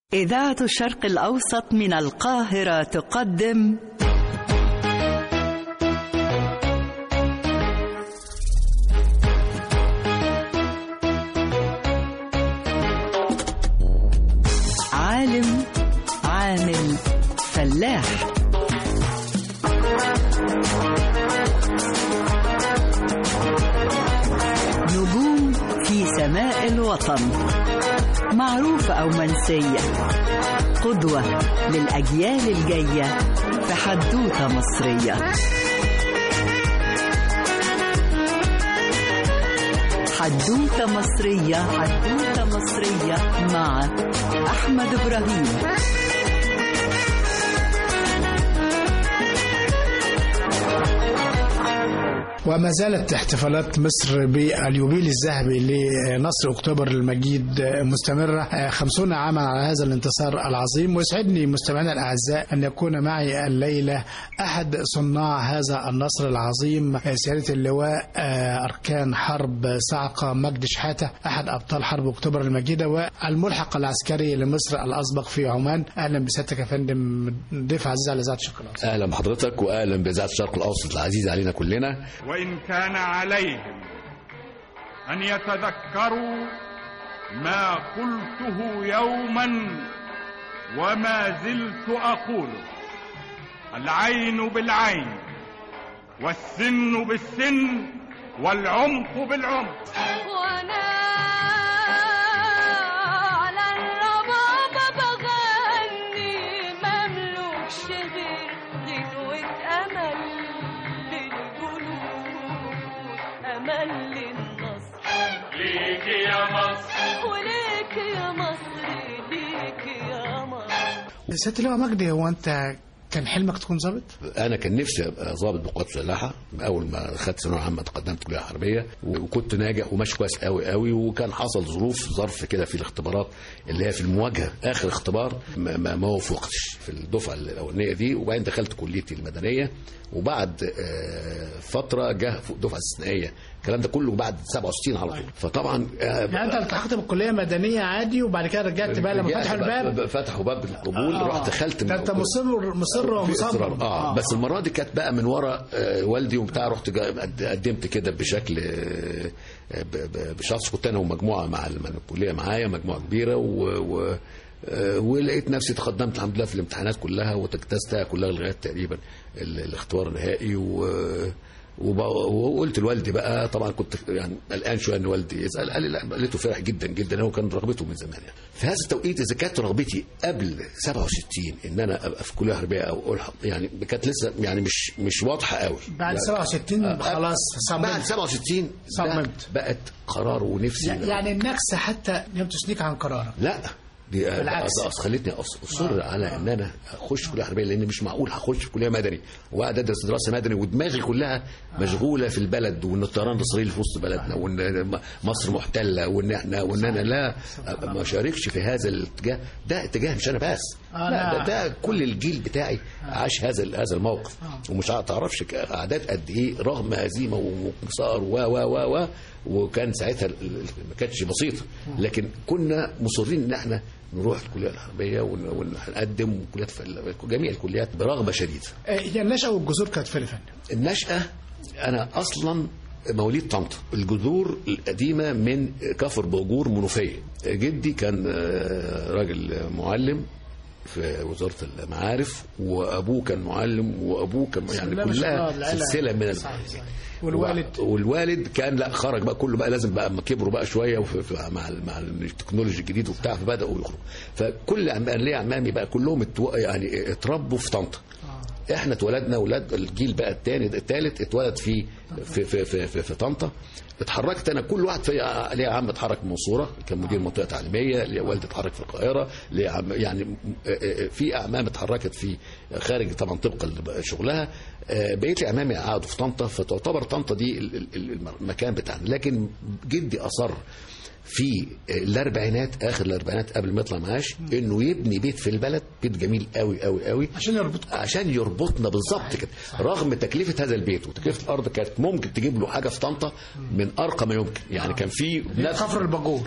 إذاعة الشرق الأوسط من القاهرة تقدم عالم عامل فلاح نجوم في سماء الوطن معروفة أو منسية قدوة للأجيال الجاية في حدوتة مصرية حدوتة مصرية حدوتة مصرية مع أحمد إبراهيم وما زالت احتفالات مصر باليوبيل الذهبي لنصر اكتوبر المجيد مستمره خمسون عاما على هذا الانتصار العظيم ويسعدني مستمعينا الاعزاء ان يكون معي الليله احد صناع هذا النصر العظيم سياده اللواء اركان حرب صعقه مجد شحاته احد ابطال حرب اكتوبر المجيده والملحق العسكري لمصر الاسبق في عمان اهلا بسيادتك يا فندم ضيف عزيز على اذاعه الشرق الاوسط اهلا بحضرتك واهلا باذاعه الشرق الاوسط العزيز علينا كلنا وإن كان عليهم أن يتذكروا ما قلته يوما وما زلت أقوله العين بالعين والسن بالسن والعمق بالعمق وانا على الربابة بغني مملوكش غير غنوة امل للجنود امل للنصر ليك يا مصر وليك يا مصر ليك يا مصر سياده اللواء مجدي هو انت كان حلمك تكون ظابط؟ انا كان نفسي ابقى ضابط بقوات مسلحه اول ما خدت ثانويه عامه تقدمت كليه حربيه وكنت ناجح وماشي كويس قوي قوي وكان حصل ظروف ظرف كده في الاختبارات اللي هي في المواجهه اخر اختبار ما, ما, ما وفقتش في الدفعه الاولانيه دي وبعدين دخلت كليتي المدنيه وبعد آه، فتره جه فوق دفعه استثنائيه الكلام ده كله بعد 67 على طول فطبعا آه، يعني انت التحقت بالكليه مدنيه عادي وبعد كده رجعت بقى لما رجعت فتحوا بقى- الباب فتحوا باب القبول آه. رحت دخلت ده انت مصر مصر في ومصمم إصرار. آه. بس المره دي كانت بقى من ورا آه والدي وبتاع رحت جا- قد- قدمت كده بشكل آه ب- ب- بشخص كنت انا ومجموعه مع الم- الكليه معايا مجموعه كبيره و, و آه، ولقيت نفسي تقدمت الحمد لله في الامتحانات كلها وتجتزتها كلها لغايه تقريبا ال- الاختبار النهائي و وب- وقلت لوالدي بقى طبعا كنت يعني قلقان شويه ان والدي يسال قال لي لا لقيته فرح جدا جدا هو كان رغبته من زمان يعني في هذا التوقيت اذا كانت رغبتي قبل 67 ان انا ابقى في كليه حربيه او الحق يعني كانت لسه يعني مش مش واضحه قوي بعد لا. 67 آه، خلاص بعد صممت 67 ده صممت. بقت قرار ونفسي يعني النكسه حتى لم تثنيك عن قرارك لا دي بالعكس. أص- أص- خلتني أص- اصر على ان انا اخش كليه حربيه لان مش معقول هخش في كليه مدني وقاعد ادرس دراسه مدني ودماغي كلها مشغوله في البلد وان الطيران الاسرائيلي في وسط بلدنا وان م- مصر محتله وان احنا وان انا لا ما اشاركش في هذا الاتجاه ده اتجاه مش انا بس آه، لا لا. ده, ده كل الجيل بتاعي عاش هذا ال- هذا الموقف ومش تعرفش ك- اعداد قد ايه رغم هزيمه وانكسار و و و و وكان ساعتها ال- ال- ما كانتش بسيطه لكن كنا مصرين ان احنا نروح الكليه الحربيه ون- ونقدم كليات في جميع الكليات برغبه شديده. آه، هي النشأة والجذور كانت فين يا فندم؟ النشأة أنا أصلا مواليد طنطا الجذور القديمة من كفر بوجور منوفية جدي كان آه، راجل معلم في وزارة المعارف وأبوه كان معلم وأبوه كان يعني لا، ما شاء الله، كلها العيلة. سلسلة من صحيح، ال- صحيح. والوالد والوالد كان لا خرج بقى كله بقى لازم بقى اما كبروا بقى شويه وفي في مع ال- مع التكنولوجي الجديد وبتاع فبداوا يخرجوا فكل عم- أنا ليا عمامي بقى كلهم اتو... يعني اتربوا في طنطا احنا اتولدنا اولاد الجيل بقى الثاني الثالث اتولد في في في في, في, في طنطا اتحركت انا كل واحد في ليه عم اتحرك من المنصوره كان مدير منطقه تعليميه ليه والدي اتحرك في القاهره ليه عم يعني م- اه- اه- في اعمام اتحركت في خارج طبعا طبقا لشغلها اه، بقيت لي اعمامي قعدوا في طنطا فتعتبر طنطا دي ال- ال- ال- المكان بتاعنا لكن جدي اصر في الاربعينات اخر الاربعينات قبل ما يطلع معاش انه يبني بيت في البلد بيت جميل قوي قوي قوي عشان يربطكم عشان يربطنا بالظبط كده رغم تكلفه هذا البيت وتكلفه الارض كانت ممكن تجيب له حاجه في طنطا من ارقى ما يمكن يعني كان في ناس كفر الباجور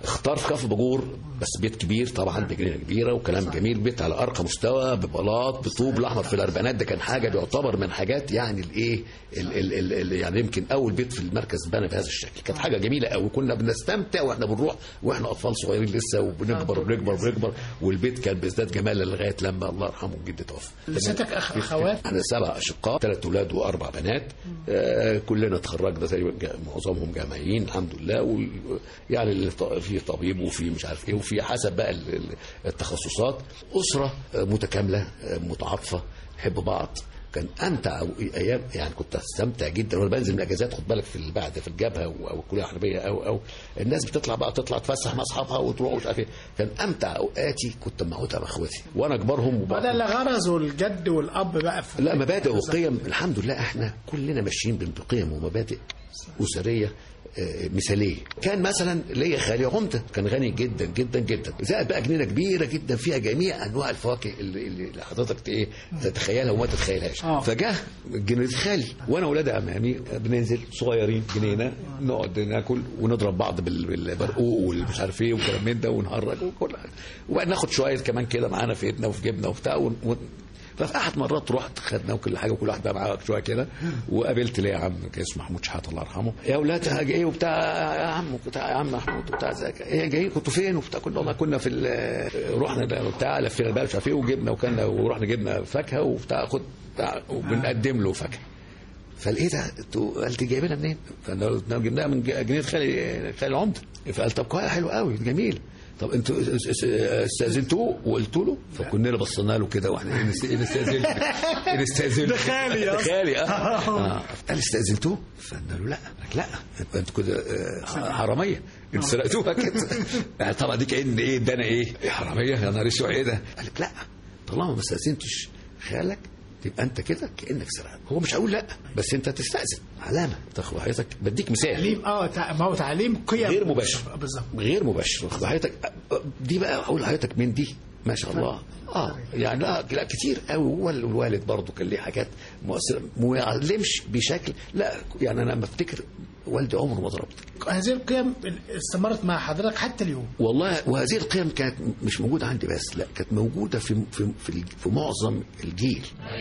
اختار في كفر باجور بس بيت كبير طبعا بجنينه كبيره وكلام جميل بيت على ارقى مستوى ببلاط بطوب الاحمر في الاربعينات ده كان حاجه بيعتبر من حاجات يعني الايه ال- ال- ال- ال- يعني يمكن اول بيت في المركز بنى بهذا الشكل كانت حاجه جميله قوي كنا بنستمتع واحنا بنروح واحنا اطفال صغيرين لسه وبنكبر وبنكبر وبنكبر والبيت كان بيزداد جمالا لغايه لما الله يرحمه جدي توفى لساتك أخ أخوات احنا سبع اشقاء ثلاث اولاد واربع بنات آه كلنا تخرجنا تقريبا جا- معظمهم جامعيين الحمد لله وال- يعني اللي ط- في طبيب وفي مش عارف ايه وفي حسب بقى ال- ال- التخصصات اسره آه، متكامله آه، متعاطفه نحب بعض كان امتع ايام يعني كنت استمتع جدا وانا بنزل من الاجازات خد بالك في بعد في الجبهه او أو الكليه الحربيه او او الناس بتطلع بقى تطلع تفسح مع اصحابها وتروح مش عارف ايه كان امتع اوقاتي كنت مقعدها مع اخواتي وانا اكبرهم وبعض وده اللي غرزه الجد والاب بقى في لا مبادئ وقيم الحمد لله احنا كلنا ماشيين بقيم ومبادئ اسريه آه، مثاليه كان مثلا ليا خالي عمده كان غني جدا جدا جدا زائد بقى جنينه كبيره جدا فيها جميع انواع الفواكه اللي, اللي حضرتك ايه تتخيلها وما تتخيلهاش آه. فجاه جنينه خالي وانا اولاد عمامي بننزل صغيرين جنينه نقعد ناكل ونضرب بعض بال- بالبرقوق والمش عارف ايه والكلام من ده ونهرج وكل حاجه وبعدين ناخد شويه كمان كده معانا في ايدنا وفي جيبنا وبتاع ون- ون- ففي احد مرات رحت خدنا وكل حاجه وكل واحد بقى معاه شويه كده وقابلت ليا عم كان اسمه محمود شحاته الله يرحمه يا اولاد حاجه ايه وبتاع يا عم بتاع يا عم محمود وبتاع ازيك ايه جايين كنتوا فين وبتاع كنا والله كنا في ال- رحنا بقى وبتاع لفينا البلد مش عارف ايه وجبنا وكلنا ورحنا جبنا فاكهه وبتاع خد بتاع وبنقدم له فاكهه فلقيت انتوا قالت جايبينها منين؟ فانا قلت لهم جبناها من جنينه خالي خالي العمده فقال طب كويس حلو قوي جميل طب انتوا اس- اس- استاذنتوه وقلت له فكنا بصينا له كده واحنا إيه نست- إيه نستاذن إيه نستاذن ده خالي ده أصلاً. خالي اه آه. قال استاذنتوه فقلنا له لا قال لا انتوا كده آه، حراميه انتوا سرقتوها كده يعني طبعا دي كان ايه ده انا ايه إيه حراميه يا نهار اسود ايه ده قال لك لا طالما ما استاذنتش خالك تبقى انت كده كانك سرقت هو مش هقول لا بس انت تستاذن علامه تاخد حضرتك بديك مثال تعليم اه تع- ما هو تعليم قيم غير مباشر بالظبط غير مباشر واخد حضرتك دي بقى اقول لحضرتك من دي ما شاء الله اه يعني لا, لا كتير قوي هو الوالد برضه كان ليه حاجات مؤثره ما يعلمش بشكل لا يعني انا لما افتكر والدي عمره ما ضربني هذه القيم استمرت مع حضرتك حتى اليوم والله وهذه القيم كانت مش موجوده عندي بس لا كانت موجوده في في في, في معظم الجيل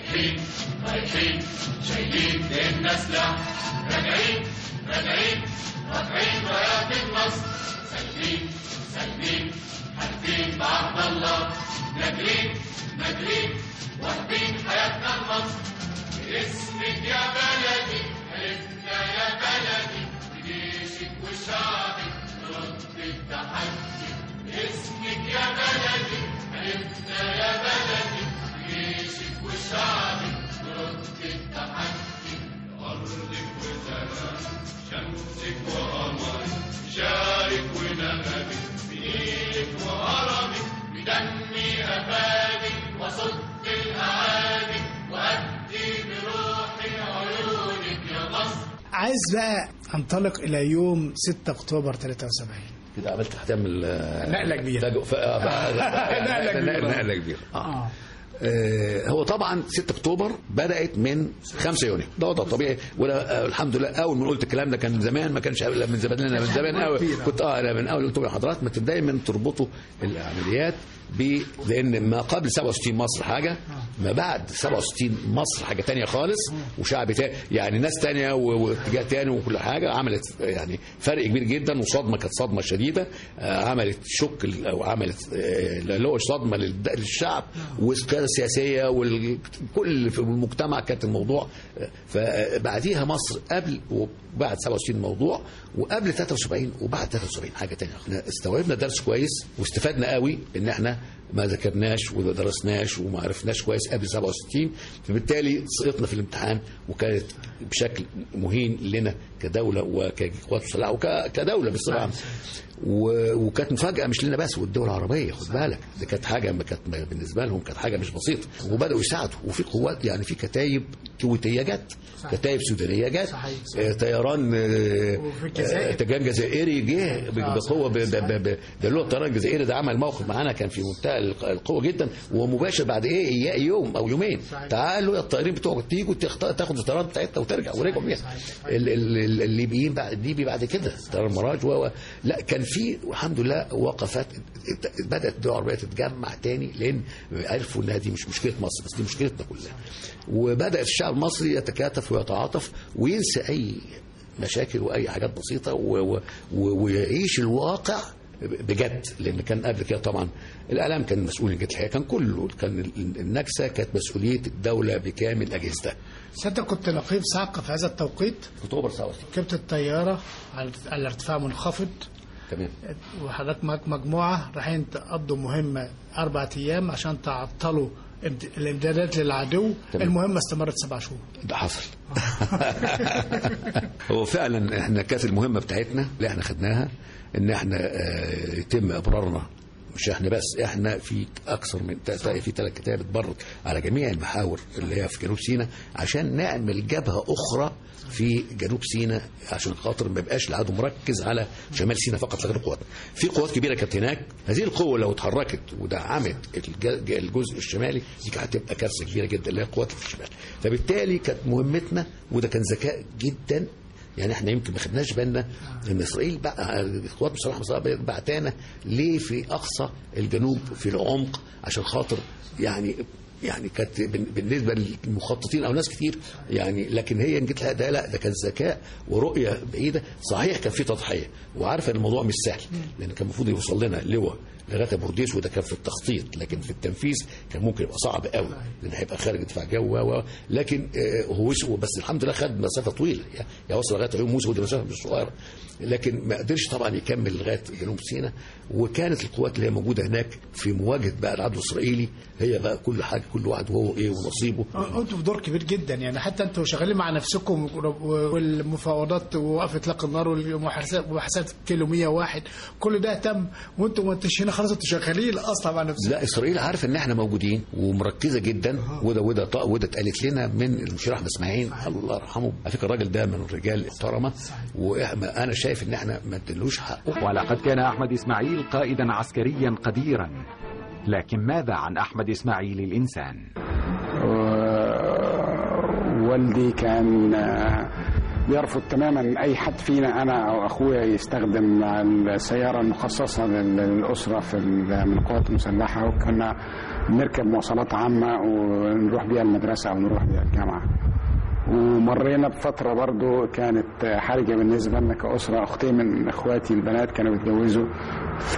عايز بقى انطلق الى يوم 6 اكتوبر 73 كده عملت هتعمل آه، نقلة كبيرة. فجأة- ف- آه، بقى- نقلة كبيرة. نقله كبيره آه. اه آه، هو طبعا 6 اكتوبر بدات من 5 يونيو ده وضع طبيعي ولا آه، الحمد لله اول ما قلت الكلام ده كان من زمان ما كانش قبل- من زمان لنا من زمان قوي كنت اه انا من اول قلت لحضرتك ما دايما تربطوا العمليات ب لان ما قبل 67 مصر حاجه ما بعد 67 مصر حاجه تانية خالص وشعب تاني يعني ناس تانية و- واتجاه تاني وكل حاجه عملت يعني فرق كبير جدا وصدمه كانت صدمه شديده آه، عملت شك ال- او عملت آه، اللي هو صدمه للد- للشعب والقياده السياسيه وكل في المجتمع كانت الموضوع آه، فبعديها مصر قبل وبعد 67 موضوع وقبل 73 وبعد 73 حاجه تانية احنا استوعبنا درس كويس واستفدنا قوي ان احنا ما ذاكرناش وما درسناش وما عرفناش كويس قبل 67 فبالتالي سقطنا في الامتحان وكانت بشكل مهين لنا كدوله وكقوات مسلحه وكدوله بصفه عامه و- وكانت مفاجاه مش لنا بس والدول العربيه خد بالك دي كانت حاجه ما كانت بالنسبه لهم كانت حاجه مش بسيطه وبداوا يساعدوا وفي قوات يعني في كتايب كويتيه جت كتايب سودانيه جت صحيح، صحيح. آه، طيران آه، وفي الجزائر. آه، طيران جزائري جه ب- بقوه ب- ب- ب- ب- ده اللي هو الطيران الجزائري ده عمل موقف معانا كان في منتهى الق- القوه جدا ومباشر بعد ايه إيه- يوم او يومين صحيح. تعالوا يا الطيارين بتوعكم تيجوا تخت- تاخدوا الطيران بتاعتنا وترجع ورجعوا بيها ال- ال- ال- الليبيين بعد الليبي بعد كده طيران مراج و و- لا كان في والحمد لله وقفات بدات الدول العربيه تتجمع تاني لان عرفوا انها دي مش مشكله مصر بس دي مشكلتنا كلها وبدا الشعب المصري يتكاتف ويتعاطف وينسى اي مشاكل واي حاجات بسيطه و... و... و... ويعيش الواقع بجد لان كان قبل كده طبعا الاعلام كان مسؤول عن الحقيقه كان كله كان النكسه كانت مسؤوليه الدوله بكامل اجهزتها سيادتك كنت نقيب صعقة في هذا التوقيت اكتوبر 67 ركبت الطيارة على على ارتفاع منخفض تمام وحضرتك معاك مجموعة رايحين تقضوا مهمة أربع أيام عشان تعطلوا امت- الامدادات للعدو تمام. المهمة استمرت سبع شهور ده حصل هو فعلا احنا كانت المهمه بتاعتنا اللي احنا خدناها ان احنا آه، يتم ابرارنا مش احنا بس احنا في اكثر من تلاقي في ثلاث كتاب اتبرد على جميع المحاور اللي هي في جنوب سيناء عشان نعمل جبهه اخرى في جنوب سيناء عشان خاطر ما يبقاش العدو مركز على شمال سيناء فقط لغير قوات في قوات كبيره كانت هناك هذه القوه لو اتحركت ودعمت الج- الجزء الشمالي دي كانت هتبقى كارثه كبيره جدا اللي هي القوات في الشمال فبالتالي كانت مهمتنا وده كان ذكاء جدا يعني احنا يمكن ما خدناش بالنا ان اسرائيل بقى القوات المسلحه المصريه بعتانا ليه في اقصى الجنوب في العمق عشان خاطر يعني يعني كانت بن- بالنسبه للمخططين او ناس كتير يعني لكن هي إن جيت لها ده لا ده كان ذكاء ورؤيه بعيده صحيح كان في تضحيه وعارفه ان الموضوع مش سهل لان كان المفروض يوصل لنا لواء لغايه بورديس وده كان في التخطيط لكن في التنفيذ كان ممكن يبقى صعب قوي لان هيبقى خارج دفاع جو و- و- لكن آه، هو وصل- بس الحمد لله خد مسافه طويله يعني يعني وصل لغايه عيون موسى ودي مسافه مش صغيره لكن ما قدرش طبعا يكمل لغايه جنوب سيناء وكانت القوات اللي هي موجوده هناك في مواجهه بقى العدو الاسرائيلي هي بقى كل حاجه كل واحد وهو ايه ونصيبه انتوا في دور كبير جدا يعني حتى انتوا شغالين مع نفسكم والمفاوضات ووقف اطلاق النار والمحادثات ومحادثات كيلو 101 كل ده تم وانتوا ما انتش هنا خلاص انتوا شغالين اصلا مع نفسكم لا اسرائيل عارفه ان احنا موجودين ومركزه جدا وده وده ط- وده اتقالت لنا من المشير احمد اسماعيل الله يرحمه على فكره الراجل ده من الرجال المحترمه وانا شايف ان احنا ما ادلوش حقه ولقد كان أحمد إسماعيل قائدا عسكريا قديرا لكن ماذا عن أحمد إسماعيل الإنسان؟ والدي كان آه، يرفض تماما اي حد فينا انا او اخويا يستخدم السياره المخصصه لل- للاسره في ال- من القوات المسلحه وكنا نركب مواصلات عامه ونروح بيها المدرسه او نروح بيها الجامعه ومرينا بفتره برضو كانت حرجه بالنسبه لنا كاسره اختين من اخواتي البنات كانوا بيتجوزوا ف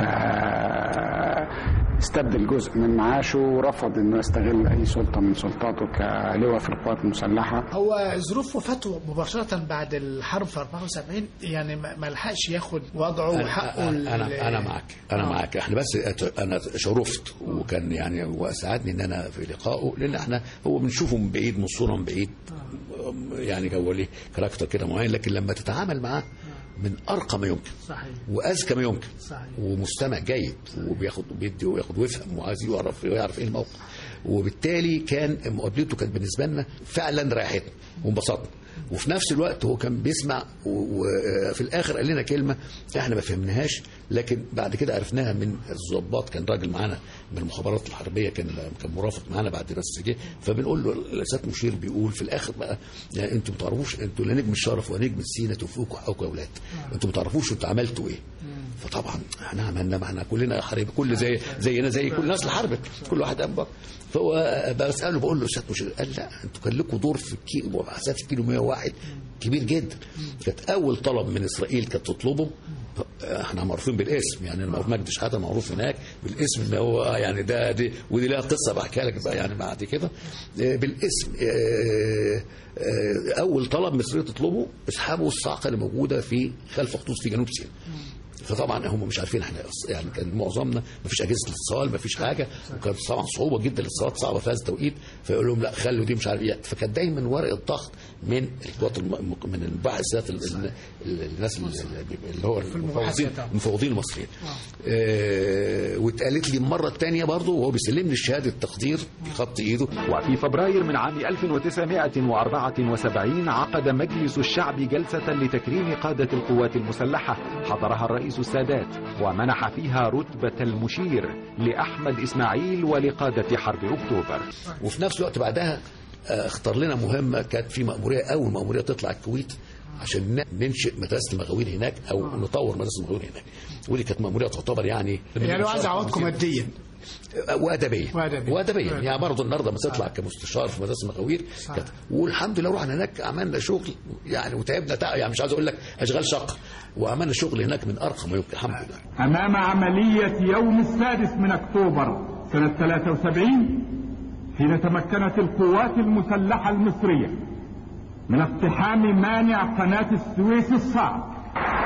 استبدل جزء من معاشه ورفض انه يستغل اي سلطه من سلطاته كلواء في القوات المسلحه هو ظروف وفاته مباشرة بعد الحرب في 74 يعني ما ما لحقش ياخد وضعه وحقه ال- انا انا, أنا معك انا آه. معك احنا بس أت- انا شرفت وكان يعني وساعدني ان انا في لقائه لان احنا هو بنشوفه من بعيد من الصوره من بعيد يعني هو ليه كاركتر كده معين لكن لما تتعامل معاه من ارقى ما يمكن صحيح واذكى ما يمكن صحيح. ومستمع جيد وبياخد وبيدي وياخد ويفهم وعايز يعرف يعرف ايه الموقف وبالتالي كان مقابلته كانت بالنسبه لنا فعلا ريحتنا وانبسطنا وفي نفس الوقت هو كان بيسمع وفي الاخر قال لنا كلمه احنا ما فهمناهاش لكن بعد كده عرفناها من الضباط كان راجل معانا من المخابرات الحربيه كان كان مرافق معانا بعد بس جه فبنقول له السيد مشير بيقول في الاخر بقى يعني انتوا ما تعرفوش انتوا لا نجم الشرف ونجم السينه توفيقوا حقكم يا اولاد انتوا ما تعرفوش انتوا عملتوا ايه فطبعا احنا عملنا ما احنا كلنا حرب كل زي زينا زي كل الناس اللي حاربت كل واحد قام بقى. فهو بساله بقول له استاذ مشير قال لا انتوا كان لكم دور في الكيلو مبعثات في كيلو 101 كبير جدا كانت اول طلب من اسرائيل كانت تطلبه احنا معروفين بالاسم يعني معروف مجدي شحاته معروف هناك بالاسم ان هو يعني ده دي ودي لها قصه بحكيها لك بقى يعني بعد كده اه، بالاسم اه، اه، اول طلب من اسرائيل تطلبه اسحبوا الصاعقه اللي موجوده في خلف خطوط في جنوب سيناء فطبعا هم مش عارفين احنا يعني كان معظمنا ما فيش اجهزه اتصال ما فيش حاجه وكانت طبعا صعوبه جدا الاتصالات صعبه في هذا التوقيت فيقول لهم لا خلوا دي مش عارف ايه فكان دايما ورق الضغط من القوات الم- من البعثات ال- ال- ال- الناس اللي اللي هو المفوضين المباحثات. المفوضين المصريين آه واتقالت لي المره الثانيه برضه وهو بيسلمني شهاده تقدير بخط ايده وفي فبراير من عام 1974 عقد مجلس الشعب جلسة لتكريم قادة القوات المسلحة حضرها الرئيس السادات ومنح فيها رتبة المشير لأحمد إسماعيل ولقادة حرب أكتوبر وفي نفس الوقت بعدها آه، اختار لنا مهمه كانت في مأموريه اول مأموريه تطلع الكويت عشان ن- ننشئ مدرسه المغاوير هناك او نطور مدرسه المغاوير هناك ودي كانت مأمورية تعتبر يعني يعني لو عايز اعوضكم ماديا وادبيا وأدبيا. وادبيا يعني برضه النهارده ما تطلع كمستشار في مدرسه المغاوير كانت والحمد لله رحنا هناك عملنا شغل يعني وتعبنا تع- يعني مش عايز اقول لك اشغال شقه وعملنا شغل هناك من ارقى ما يمكن الحمد لله أمام عملية يوم السادس من أكتوبر سنة 73 حين تمكنت القوات المسلحة المصرية من اقتحام مانع قناة السويس الصعب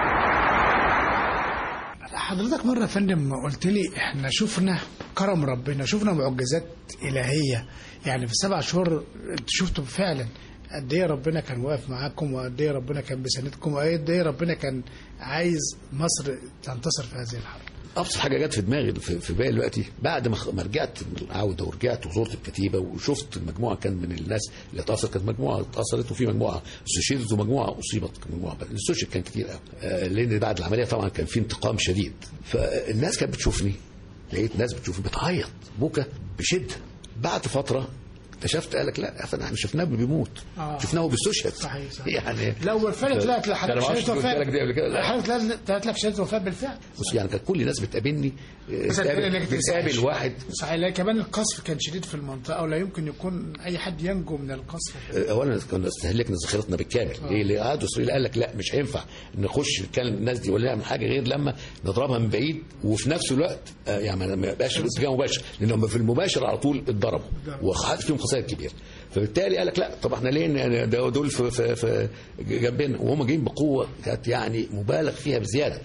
حضرتك مرة يا فندم قلت لي احنا شفنا كرم ربنا شفنا معجزات إلهية يعني في سبع شهور انتوا شفتوا فعلا قد ايه ربنا كان واقف معاكم وقد ايه ربنا كان بيساندكم وقد ايه ربنا كان عايز مصر تنتصر في هذه الحرب ابسط حاجه جت في دماغي في, في بالي دلوقتي بعد ما خ- ما رجعت من العوده ورجعت وزرت الكتيبه وشفت المجموعه كان من الناس اللي اتاثرت كانت مجموعه اتاثرت وفي مجموعه استشهدت ومجموعه اصيبت كان مجموعه بس الاستشهاد كان كتير قوي آه، لان بعد العمليه طبعا كان في انتقام شديد فالناس كانت بتشوفني لقيت ناس بتشوفني بتعيط بكى بشده بعد فتره اكتشفت قال لك لا يا فندم احنا شفناه بيموت آه. شفناه بيستشهد صحيح، صحيح. يعني لو فعلا طلعت أنا لحضرتك ما أعرفش شهادة قلت وفاة لك دي قبل كده لا. حضرتك طلعت لك شهادة وفاة بالفعل بص يعني كانت كل الناس بتقابلني آه، بس بتقابل إنك بتقابل تسعيش. واحد صحيح لا كمان القصف كان شديد في المنطقة ولا يمكن يكون أي حد ينجو من القصف اولا كنا استهلكنا ذخيرتنا بالكامل ليه اللي قعدوا اسرائيل قال لك لا مش هينفع نخش كان الناس دي ولا نعمل حاجه غير لما نضربها من بعيد وفي نفس الوقت آه، يعني ما يبقاش اتجاه مباشر لان هم في المباشر على طول اتضربوا وخدت فيهم خسائر كبيره فبالتالي قال لك لا طب احنا ليه ن- ده- دول في, في, في جنبنا وهم جايين بقوه كانت يعني مبالغ فيها بزياده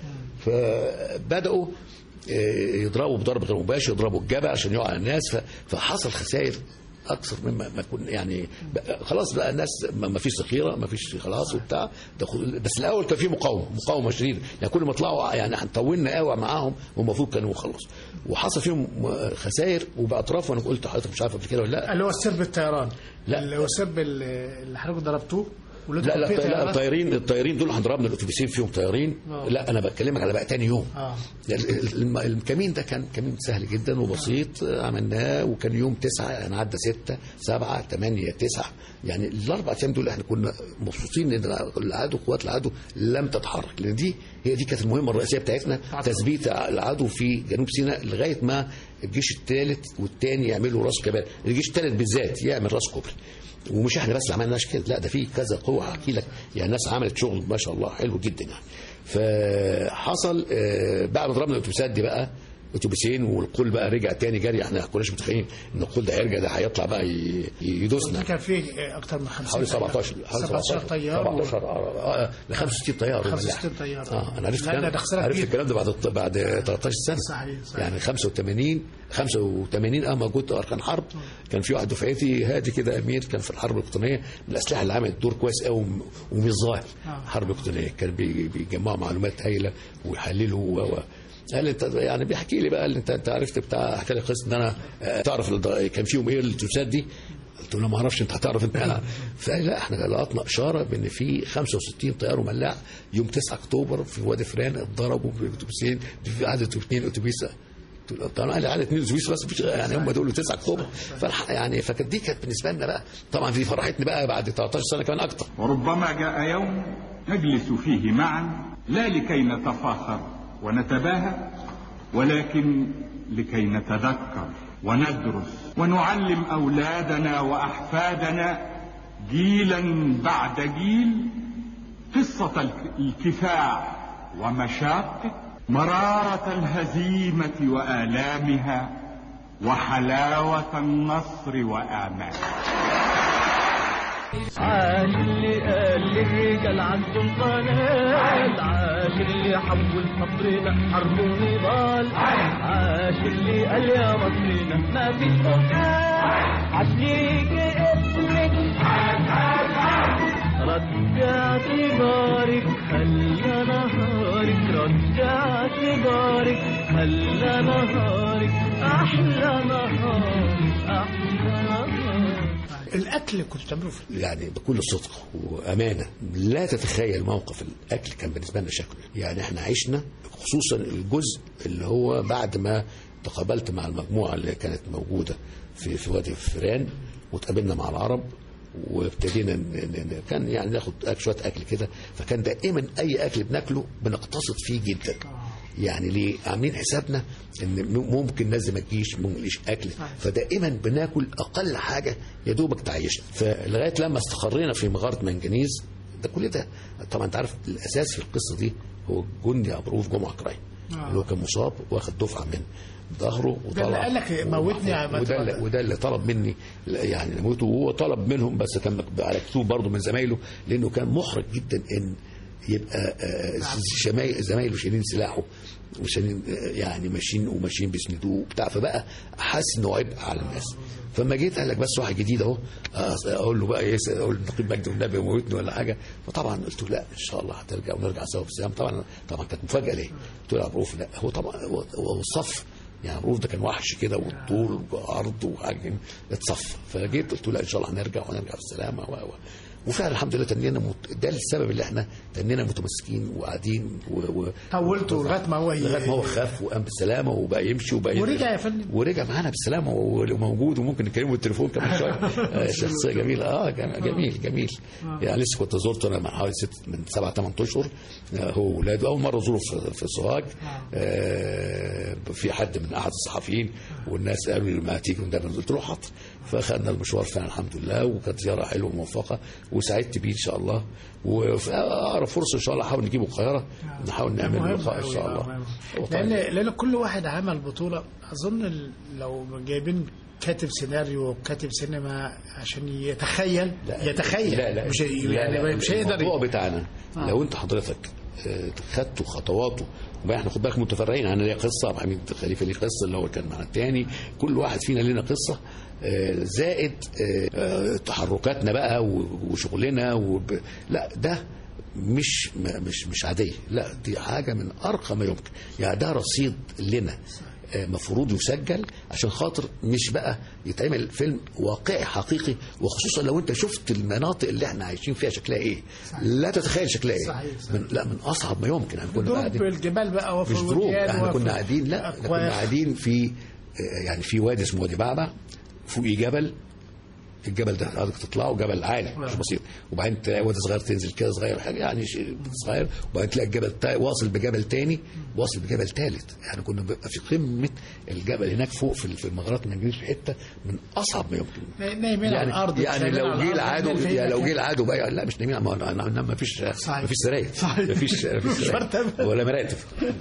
فبداوا آه، يضربوا بضرب غير مباشر يضربوا الجبل عشان يقع على الناس ف- فحصل خسائر اكثر مما ما كنا يعني بقى خلاص بقى الناس ما ما فيش ذخيره ما فيش خلاص وبتاع ده خد- بس الاول كان في مقاومه مقاومه شديده يعني كل ما طلعوا يعني احنا طولنا قوي معاهم والمفروض كانوا خلصوا وحصل فيهم خسائر وباطراف وانا قلت لحضرتك مش عارف قبل كده ولا لا اللي هو السرب الطيران لا. اللي هو السرب اللي اللي حضرتك ضربتوه ولقيتوا لا لا, فيه لا طيارات؟ الطيارين الطيارين دول احنا ضربنا الاتوبيسين فيهم طيارين آه. لا انا بكلمك على بقى تاني يوم اه ال- ال- الم- الكمين ده كان كمين سهل جدا وبسيط آه، عملناه وكان يوم تسعة يعني عدى ستة سبعة ثمانية تسعة يعني الأربع أيام دول احنا كنا مبسوطين إن العدو قوات العدو لم تتحرك لأن دي هي دي كانت المهمة الرئيسية بتاعتنا تثبيت العدو في جنوب سيناء لغاية ما الجيش الثالث والثاني يعملوا راس كبار الجيش الثالث بالذات يعمل راس كوبري ومش احنا بس اللي عملناش كده لا ده في كذا قوه احكي لك يعني الناس عملت شغل ما شاء الله حلو جدا يعني فحصل آه، بعد ما ضربنا الاتوبيسات دي بقى اتوبيسين والقول بقى رجع تاني جري احنا ما كناش متخيلين ان القول ده هيرجع ده هيطلع بقى ي- يدوسنا كان فيه اكتر من 50 حوالي 17 حوالي 17 طيار 17 اه اه ل 65 طيار 65 طيار. اه انا عرفت لا، لا، الكلام ده خسارة عرفت كبيرة. الكلام ده بعد بعد 13 سنه صحيح، صحيح. يعني 85 85 اه موجود اركان حرب كان في واحد دفعتي هادي كده امير كان في الحرب الوطنيه من الاسلحه اللي عملت دور كويس قوي ومش ظاهر حرب وطنيه كان بي- بيجمعوا معلومات هايله ويحللوا و و- قال انت يعني بيحكي لي بقى قال لي انت انت عرفت بتاع حكى لي قصه ان انا آه، تعرف الض- كان فيهم ايه الاتوبيسات دي قلت له ما اعرفش انت هتعرف انت انا فقال لا احنا لقطنا اشاره بان في 65 طيار وملاح يوم 9 اكتوبر في وادي فران اتضربوا باتوبيسين في عدد اثنين اتوبيس طبعا قال لي عدد اثنين اتوبيس بس مفيش يعني هم دول 9 اكتوبر فالح- يعني فكانت دي كانت بالنسبه لنا بقى طبعا دي فرحتني بقى بعد 13 سنه كمان اكتر وربما جاء يوم نجلس فيه معا لا لكي نتفاخر ونتباهى ولكن لكي نتذكر وندرس ونعلم اولادنا واحفادنا جيلا بعد جيل قصه الك- الكفاح ومشاقه مراره الهزيمه والامها وحلاوه النصر واماله عاش اللي قال للرجال عندهم قناة عاش اللي حول صبرنا حرب ونضال عاش اللي قال يا مصرنا ما في مكان عاش ليك اسمك رجع اعتبارك خلى نهارك رجع اعتبارك خلى نهارك احلى نهار احلى نهار الاكل اللي كنتوا بتعملوه في يعني بكل صدق وامانه لا تتخيل موقف الاكل كان بالنسبه لنا شكله يعني احنا عشنا خصوصا الجزء اللي هو بعد ما تقابلت مع المجموعه اللي كانت موجوده في في وادي فران وتقابلنا مع العرب وابتدينا ن- ن- ن- كان يعني ناخد أك- شويه اكل كده فكان دائما اي اكل بناكله بنقتصد فيه جدا يعني ليه عاملين حسابنا ان م- ممكن ناس ما تجيش ممكن مليش اكل فدائما بناكل اقل حاجه يا دوبك تعيشنا فلغايه لما استقرينا في مغاره منجنيز ده كل ده طبعا انت عارف الاساس في القصه دي هو جندي عبروف جمعه كراي اللي هو كان مصاب واخد دفعه من ظهره ده اللي وطلع قال لك موتني يا عماد وده اللي فؤاد. وده اللي طلب مني يعني موته وهو طلب منهم بس كان على كتوب برضه من زمايله لانه كان محرج جدا ان يبقى آه، شمايل زمايله شايلين سلاحه وشايلين آه، يعني ماشيين وماشيين بيسندوه وبتاع فبقى حاسس انه عبء على الناس فما جيت قال لك بس واحد جديد اهو آه، اقول له بقى ايه اقول نقيب مجدي والنبي موتني ولا حاجه فطبعا قلت له لا ان شاء الله هترجع ونرجع سوا بالسلام طبعا طبعا كانت مفاجاه ليه قلت له يا عبروف لا هو طبعا هو هو الصف يعني الروف ده كان وحش كده والطول وعرض وحاجه اتصفى فجيت قلت له لا ان شاء الله هنرجع ونرجع بالسلامه و و وفعلا الحمد لله تنينا مت... ده السبب اللي احنا تنينا متمسكين وقاعدين و... و... طولته لغايه ما هو ي- لغايه ما هو خاف وقام بالسلامه وبقى يمشي وبقى ورجع يا فندم ورجع معانا بالسلامه وموجود وممكن نكلمه بالتليفون كمان شويه آه، شخصيه جميله اه كان جميل جميل يعني لسه كنت زرته انا من حوالي ست من سبع ثمان اشهر آه، هو وولاده اول مره ازوره في في سوهاج آه، في حد من احد الصحفيين والناس قالوا لي ما تيجي وندرب قلت له حاضر فاخذنا المشوار فعلا الحمد لله وكانت زياره حلوه وموفقه وسعدت بيه ان شاء الله وفي اقرب فرصه ان شاء الله نحاول نجيبه القاهره نحاول نعمل مهم لقاء ان أوي، شاء آه، الله مهم. هو طبعاً لان لان كل واحد عمل بطوله اظن ال- لو جايبين كاتب سيناريو وكاتب سينما عشان يتخيل يتخيل لا لا مش لا يعني لا مش هيقدر الموضوع بتاعنا لو انت حضرتك آه، خدتوا خطواته وبقى احنا خد بالك متفرعين انا ليا قصه ابو حميد خليفه ليه قصه اللي هو كان معنا الثاني كل واحد فينا لنا قصه آه، زائد آه، آه، تحركاتنا بقى و- وشغلنا وب... لا ده مش م- مش مش عاديه لا دي حاجه من ارقى ما يمكن يعني ده رصيد لنا آه، مفروض يسجل عشان خاطر مش بقى يتعمل فيلم واقعي حقيقي وخصوصا لو انت شفت المناطق اللي احنا عايشين فيها شكلها ايه لا تتخيل شكلها ايه صحيح، صحيح. من لا من اصعب ما يمكن احنا كنا دروب قاعدين الجبال بقى وفي مش دروب الوديان احنا وفي كنا قاعدين لا احنا كنا الأكواخ. قاعدين في آه، يعني في وادي اسمه وادي بعبع فوقيه جبل الجبل ده حضرتك تطلعه جبل عالي مش بسيط وبعدين تلاقي وادي صغير تنزل كده صغير حاجه يعني شيء صغير وبعدين تلاقي الجبل تا- واصل بجبل تاني واصل بجبل ثالث يعني كنا بنبقى في قمه الجبل هناك فوق في في المغارات من في حته من اصعب ما يمكن نايمين على يعني الارض يعني نايمين لو على جه الأرض، العدو نايمين في يعني لو مكان. جه العدو بقى لا مش نايمين ما ما- ما فيش صحيح. ما فيش سراير صحيح. ما فيش ما فيش سراير مرتبة. ولا مراتب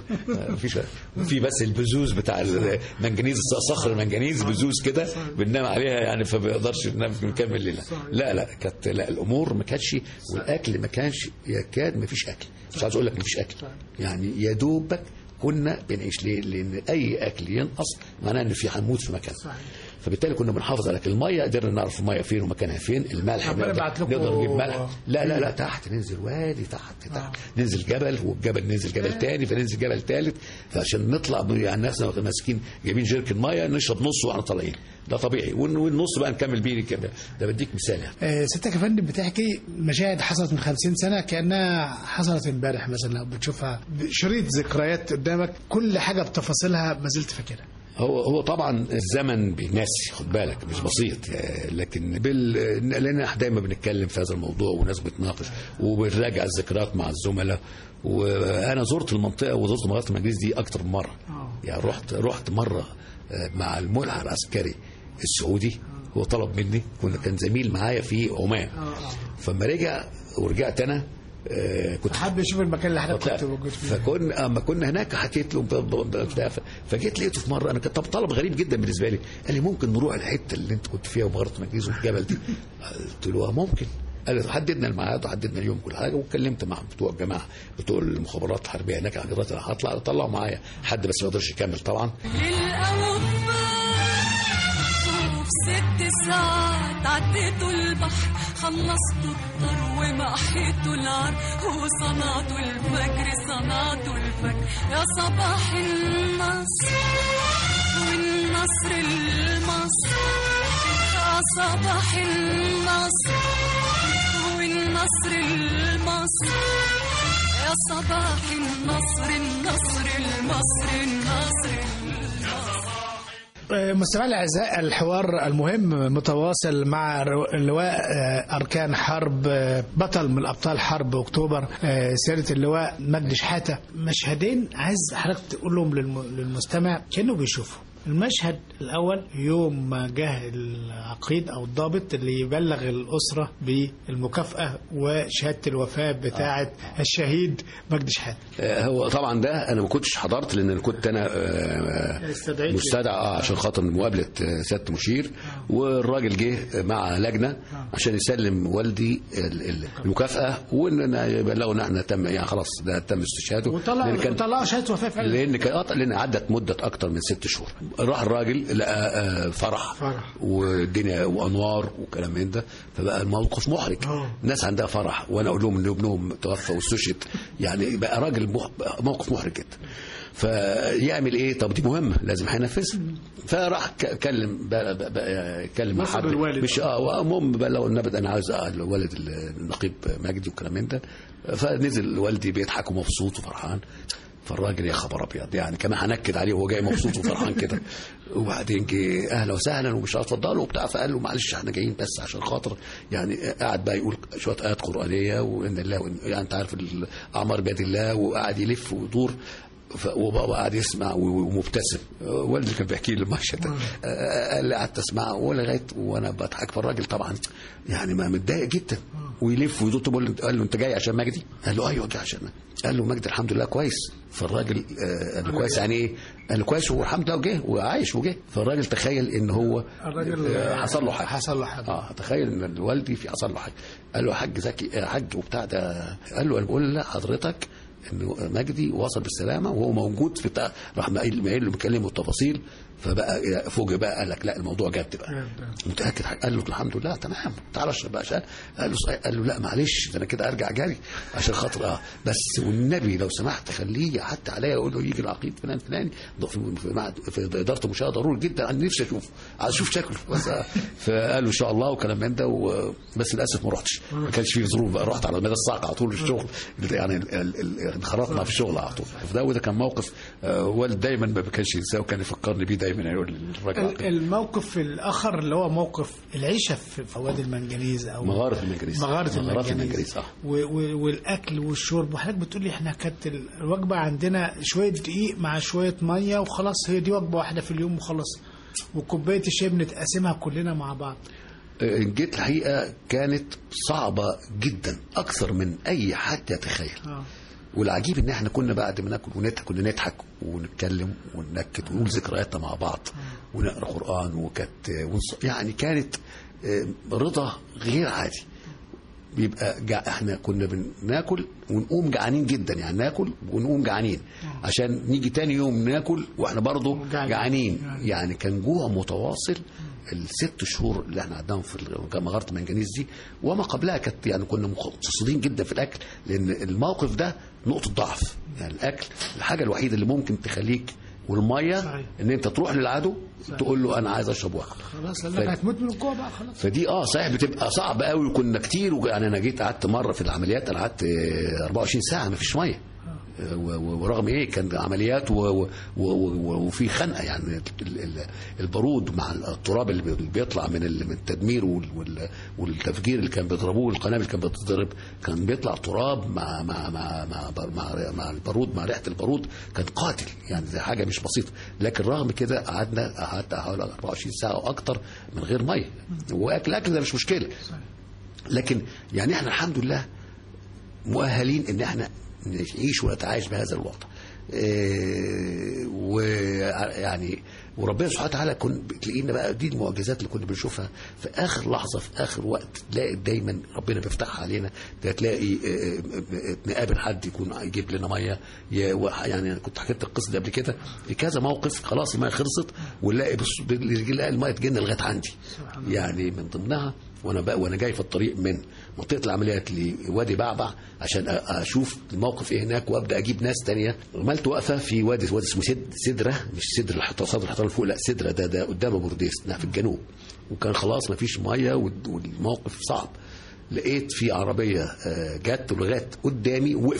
ما فيش في بس البزوز بتاع المنجنيز صخر المنجنيز بزوز كده بننام عليها يعني فما بيقدرش ننام نكمل الليله لا لا كانت لا الامور ما كانتش والاكل ما كانش يكاد ما فيش اكل مش عايز اقول لك ما فيش اكل يعني يا دوبك كنا بنعيش ليه؟ لان اي اكل ينقص معناه ان في هنموت في مكان فبالتالي كنا بنحافظ على الميه قدرنا نعرف الميه فين ومكانها فين الملح ربنا نقدر, يبعت لكم- نقدر نجيب ملح لا لا لا تحت ننزل وادي تحت تحت ننزل جبل والجبل ننزل جبل تاني فننزل جبل تالت فعشان نطلع ب- يعني الناس ماسكين جايبين جيركن ميه نشرب نص واحنا طالعين ده طبيعي والن- والنص بقى نكمل بيه كده ده بديك مثال يعني آه، ستك يا فندم بتحكي مشاهد حصلت من 50 سنه كانها حصلت امبارح مثلا لو بتشوفها شريط ذكريات قدامك كل حاجه بتفاصيلها ما زلت فاكرها هو هو طبعا الزمن بينسي خد بالك مش بسيط آه، لكن بال لان احنا دايما بنتكلم في هذا الموضوع وناس بتناقش وبنراجع الذكريات مع الزملاء وانا زرت المنطقه وزرت منطقه المجلس دي اكتر من مره يعني رحت رحت مره آه، مع الملحق العسكري السعودي هو طلب مني كنا كان زميل معايا في عمان فما رجع ورجعت انا آه، كنت حابب يشوف المكان اللي حضرتك كنت موجود فيه فكنا اما كنا هناك حكيت له ب- ب- بتاع ف- فجيت لقيته في مره انا كان طب طلب غريب جدا بالنسبه لي قال لي ممكن نروح الحته اللي انت كنت فيها ومغاره مجلس والجبل دي قلت له آه ممكن قال لي حددنا الميعاد وحددنا اليوم كل حاجه واتكلمت مع بتوع الجماعه بتوع المخابرات الحربيه هناك حضرتك انا هطلع طلعوا معايا حد بس ما يقدرش يكمل طبعا للأوفاء وفي ست ساعات عديتوا البحر خلصتوا الطر ومحيتوا العر وصنعتوا الفجر صنعتوا الفجر يا صباح النصر والنصر المصر يا صباح النصر والنصر المصر يا صباح النصر النصر المصر النصر مستمعي الاعزاء الحوار المهم متواصل مع رو- اللواء آه، اركان حرب آه، بطل من ابطال حرب اكتوبر آه، سياده اللواء مجدي شحاته مشهدين عايز حضرتك تقولهم للم- للمستمع كانه بيشوفوا المشهد الاول يوم ما جه العقيد او الضابط اللي يبلغ الاسره بالمكافاه وشهاده الوفاه بتاعه الشهيد مجدي شحاته آه، هو طبعا ده انا ما كنتش حضرت لان انا كنت انا آه، استدعيت مستدعى اه عشان خاطر مقابله آه، سياده المشير والراجل جه مع لجنه عشان يسلم والدي ال- ال- المكافاه وان يبلغوا ان احنا تم يعني خلاص ده تم استشهاده وطلع لأن كان- وطلع شهاده وفاه فعلا لان كان آه، لان عدت مده اكتر من ست شهور راح الراجل لقى آه، فرح فرح. والدنيا وانوار وكلام من ده فبقى الموقف محرج آه. الناس عندها فرح وانا اقول لهم ان ابنهم توفى واستشهد يعني بقى راجل مح... بقى موقف محرج جدا فيعمل ايه طب دي مهمه لازم هينفذها فراح ك- كلم بقى بقى بقى كلم نصب حد الوالد. مش اه وامهم بقى لو النبي انا عايز الولد النقيب مجدي وكلام من ده فنزل والدي بيضحك ومبسوط وفرحان فالراجل يا خبر ابيض يعني كمان هنكد عليه وهو جاي مبسوط وفرحان كده وبعدين جه اهلا وسهلا ومش هتفضلوا وبتاع فقال له معلش احنا جايين بس عشان خاطر يعني قعد بقى يقول شويه ايات قرانيه وان الله وإن- يعني انت عارف الاعمار بيد الله وقعد يلف ويدور ف- وبابا قاعد يسمع و- ومبتسم والدي كان بيحكي لي المشهد ده آه، قال لي قعدت اسمع ولغايه وانا بضحك فالراجل طبعا يعني ما متضايق جدا ويلف ويدور طب قال له- قال له انت جاي عشان مجدي؟ قال له ايوه جاي عشان مجدي. قال له مجدي الحمد لله كويس فالراجل آه، قال له كويس يعني ايه؟ قال له كويس والحمد لله وجه وعايش وجه فالراجل تخيل ان هو الراجل آه، حصل له حاجه حصل له حاجه اه تخيل ان والدي في حصل له حاجه قال له يا حاج زكي يا حاج وبتاع ده قال له انا بقول لحضرتك انه مجدي وصل بالسلامه وهو موجود في بتاع راح مقايل مقايل له مكلمه التفاصيل فبقى فوجئ بقى قال لك لا الموضوع جد بقى متاكد قال له الحمد لله تمام تعالى اشرب بقى شاي قال له صحيح. قال له لا معلش ده انا كده ارجع جري عشان خاطر اه بس والنبي لو سمحت خليه حتى عليا يقول له يجي العقيد فلان فلاني ده في, في, معهد- في اداره المشاهده ضروري جدا انا نفسي اشوفه عايز اشوف شكله بس آه. فقال له ان شاء الله وكلام من ده و- بس للاسف ما رحتش ما كانش فيه ظروف بقى رحت على مدى الصاعقه على طول الشغل يعني ال- ال- ال- انخرطنا في الشغل على طول فده وده كان موقف آه، والد دايما ما كانش ينساه وكان يفكرني بيه دايما يقول لي الراجل ال- عقيد. الموقف الاخر اللي هو موقف العيشه في في وادي المنجنيز او مغاره المنجنيز مغاره مغارات المنجنيز المنجنيز اه و- و- والاكل والشرب وحضرتك بتقول لي احنا كانت الوجبه عندنا شويه دقيق مع شويه ميه وخلاص هي دي وجبه واحده في اليوم وخلاص وكوبايه الشاي بنتقاسمها كلنا مع بعض آه، جيت الحقيقه كانت صعبه جدا اكثر من اي حد يتخيل اه والعجيب ان احنا كنا بعد ما ناكل ونضحك كنا نضحك ونتكلم وننكت ونقول ذكرياتنا مع بعض ونقرا قران وكانت ونص يعني كانت آه، رضا غير عادي بيبقى جع... احنا كنا بناكل ونقوم جعانين جدا يعني ناكل ونقوم جعانين عشان نيجي تاني يوم ناكل واحنا برضه جعانين. جعانين يعني كان جوع متواصل الست شهور اللي احنا قعدناهم في مغاره المنجنيز دي وما قبلها كانت يعني كنا مقتصدين جدا في الاكل لان الموقف ده نقطه ضعف يعني الاكل الحاجه الوحيده اللي ممكن تخليك والميه صحيح. ان انت تروح للعدو تقول له انا عايز اشرب واكل خلاص قال ف- لك هتموت من الجوع بقى خلاص فدي اه صحيح بتبقى صعب قوي وكنا كتير وج- يعني انا جيت قعدت مره في العمليات انا قعدت آه، 24 ساعه ما فيش ميه آه، و- و- ورغم ايه كان عمليات و- و- و- و- وفي خنقه يعني ال- ال- البارود مع التراب اللي بي- بيطلع من ال- من التدمير وال- وال- والتفجير اللي كان بيضربوه القنابل اللي كانت بتضرب كان بيطلع تراب مع مع مع مع, مع, مع البارود مع ريحه البارود كان قاتل يعني دي حاجه مش بسيطه لكن رغم كده قعدنا قعدت حوالي 24 ساعه واكتر من غير ميه واكل اكل ده مش مشكله لكن يعني احنا الحمد لله مؤهلين ان احنا نعيش ونتعايش بهذا الوضع إيه، ويعني وربنا سبحانه وتعالى كن تلاقينا بقى دي المعجزات اللي كنا بنشوفها في اخر لحظه في اخر وقت تلاقي دايما ربنا بيفتحها علينا ده تلاقي إيه، إيه، نقابل حد يكون يجيب لنا ميه ي- وح- يعني أنا كنت حكيت القصه دي قبل كده في كذا موقف خلاص الميه خلصت ونلاقي بص نلاقي الميه تجينا لغايه عندي يعني من ضمنها وانا بقى وانا جاي في الطريق من منطقه العمليات لوادي بعبع عشان أ- اشوف الموقف ايه هناك وابدا اجيب ناس تانية عملت وقفه في وادي وادي اسمه سد سدره مش سدر الحيطان صدر الحيطان فوق لا سدره ده ده قدام بورديس ده في الجنوب وكان خلاص ما فيش ميه وال- والموقف صعب لقيت في عربيه آه، جت ولغايه قدامي وقفت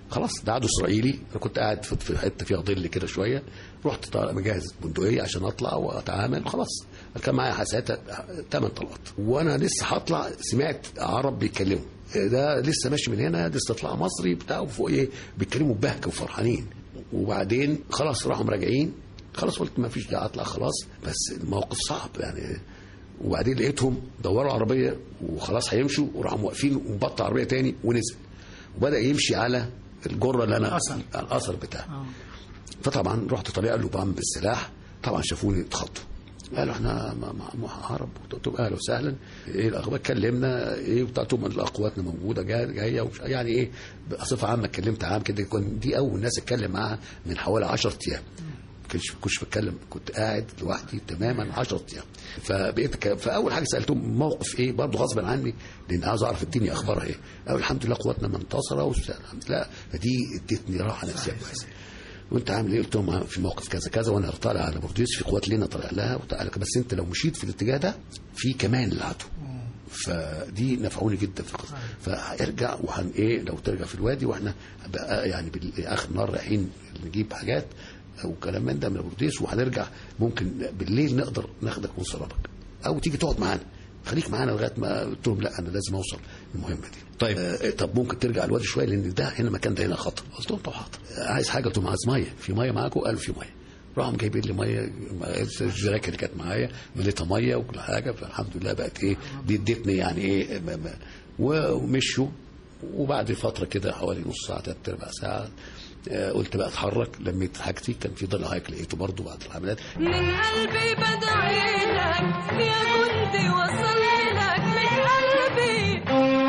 خلاص ده عدو اسرائيلي انا كنت قاعد في- في حته فيها ظل كده شويه رحت طالع مجهز بندقيه عشان اطلع واتعامل خلاص كان معايا ساعتها ثمان طلقات وانا لسه هطلع سمعت عرب بيتكلموا ده لسه ماشي من هنا ده استطلاع مصري بتاع وفوق ايه بيتكلموا ببهجه وفرحانين وبعدين خلاص راحوا راجعين خلاص قلت ما فيش داعي اطلع خلاص بس الموقف صعب يعني وبعدين لقيتهم دوروا عربيه وخلاص هيمشوا وراحوا واقفين وبطل عربيه تاني ونزل وبدا يمشي على الجره اللي انا الأثر. الاثر بتاعه آه. فطبعا رحت طالع له بعمل بالسلاح طبعا شافوني اتخضوا قالوا احنا ما- ما- ما عرب قلت لهم اهلا وسهلا ايه الاخبار كلمنا ايه بتاعتهم اقواتنا موجوده جايه جايه ومش- يعني ايه بصفه عامه اتكلمت عام كده كنت دي اول ناس اتكلم معاها من حوالي 10 ايام ما كنتش كنتش بتكلم كنت قاعد لوحدي تماما 10 ايام فبقيت ك... فاول حاجه سالتهم موقف ايه برضه غصبا عني لان عاوز اعرف الدنيا اخبارها ايه قالوا الحمد لله قواتنا منتصره والحمد لله فدي ادتني راحه نفسيه كويسه وانت عامل ايه؟ قلت لهم في موقف كذا كذا وانا طالع على بورديس في قوات لينا طالع لها وتعالى بس انت لو مشيت في الاتجاه ده في كمان للعدو فدي نفعوني جدا في القصه فارجع وهن ايه لو ترجع في الوادي واحنا بقى يعني بالاخر النهار رايحين نجيب حاجات او كلام من ده من البورديس وهنرجع ممكن بالليل نقدر ناخدك ونصرفك او تيجي تقعد معانا خليك معانا لغايه ما قلت لهم لا انا لازم اوصل المهمه دي طيب آه طب ممكن ترجع الوادي شويه لان ده هنا مكان ده هنا خطر قلت لهم طب حاضر آه، عايز حاجه قلت لهم عايز ميه في ميه معاكم قالوا في ميه راحوا جايبين لي ميه الجراكه اللي كانت معايا مليتها ميه وكل حاجه فالحمد لله بقت ايه دي ادتني يعني ايه ما- ما- ومشوا وبعد فتره كده حوالي نص ساعه ثلاث ارباع ساعه آه، قلت بقى اتحرك لميت حاجتي كان في ضل هايك لقيته برضه بعد العمليات من قلبي بدعي لك يا جندي وصل لك من قلبي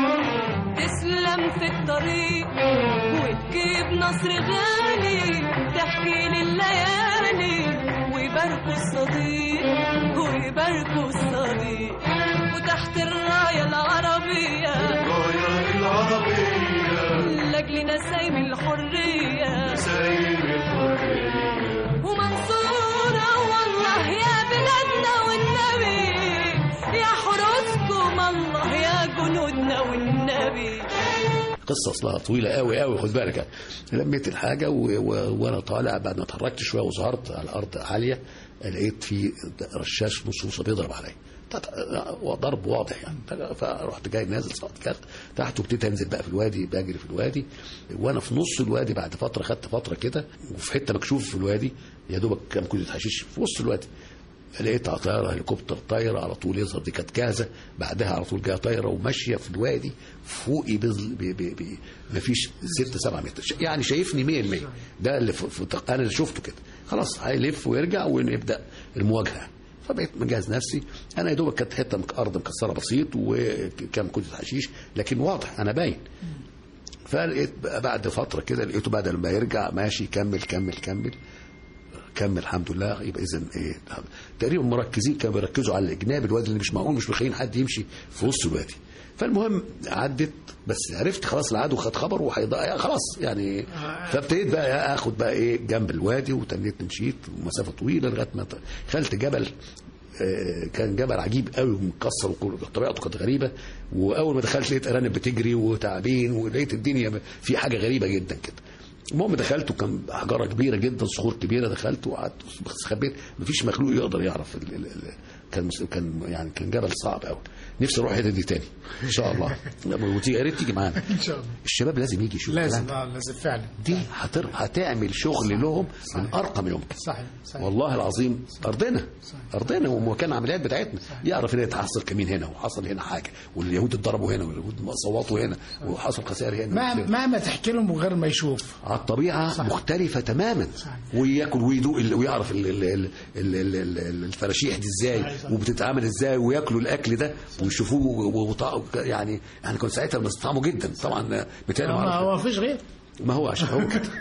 تسلم في الطريق وتجيب نصر غالي تحكي لي الليالي ويباركوا الصديق ويباركوا الصديق وتحت الراية العربية الراية العربية لأجل نسايم الحرية ومنصورة والله يا بلادنا والنبي يا حروسكم الله يا جنودنا والنبي قصه اصلها طويله قوي قوي خد بالك يعني. لميت الحاجه و... و... وانا طالع بعد ما اتحركت شويه وظهرت على الارض عاليه لقيت في رشاش نصوصه بيضرب عليا تحت- ضرب واضح يعني فرحت جاي نازل صعد كده تحت وابتديت انزل بقى في الوادي بجري في الوادي وانا في نص الوادي بعد فتره خدت فتره كده وفي حته مكشوف في الوادي يا دوبك كام كوزه حشيش في وسط الوادي لقيت طياره هليكوبتر طايره على طول يظهر دي كانت جاهزه بعدها على طول جايه طايره وماشيه في الوادي فوقي بظل ب ب ب مفيش 6 7 متر يعني شايفني 100% ده اللي في في انا اللي شفته كده خلاص هيلف ويرجع ونبدا المواجهه فبقيت مجهز نفسي انا يا دوبك كانت حته مك- ارض مكسره بسيط وكام كوزه حشيش لكن واضح انا باين فلقيت بقى بعد فتره كده لقيته بدل ما يرجع ماشي كمل كمل كمل كمل الحمد لله يبقى اذا ايه تقريبا مركزين كانوا بيركزوا على الجناب الوادي اللي مش معقول مش مخلين حد يمشي في وسط الوادي فالمهم عدت بس عرفت خلاص العدو خد خبر وهيضيع خلاص يعني فابتديت بقى اخد بقى ايه جنب الوادي وتنيت مشيت مسافه طويله لغايه ما دخلت جبل آه، كان جبل عجيب قوي ومكسر وكل طبيعته كانت غريبه واول ما دخلت لقيت ارانب بتجري وتعابين ولقيت الدنيا في حاجه غريبه جدا كده المهم دخلت وكان حجره كبيره جدا صخور كبيره دخلت وقعدت خبيت مفيش مخلوق يقدر يعرف ال ال ال كان كان يعني كان جبل صعب قوي نفسي اروح الحته دي تاني ان شاء الله وتيجي يا ريت تيجي معانا ان شاء الله الشباب لازم يجي يشوف لازم الكلام ده. اه لازم فعلا دي هتر... هتعمل شغل لهم من ارقى ما يمكن صحيح صحيح والله العظيم ارضنا ارضنا ومكان العمليات بتاعتنا يعرف ان حصل كمين هنا وحصل هنا حاجه واليهود اتضربوا هنا واليهود صوتوا هنا وحصل خسائر هنا مهما مهما تحكي لهم من غير ما يشوف على الطبيعه صح. مختلفه تماما صح. وياكل ويدوق ال- ويعرف ال- ال- ال- ال- ال- ال- الفراشيح دي ازاي صح. وبتتعامل ازاي وياكلوا الاكل ده ويشوفوه و- وطع- يعني يعني كنت ساعتها بنستطعمه جدا طبعا متهيألي ما ما أعرف. هو مفيش غير ما هو عشان هو كده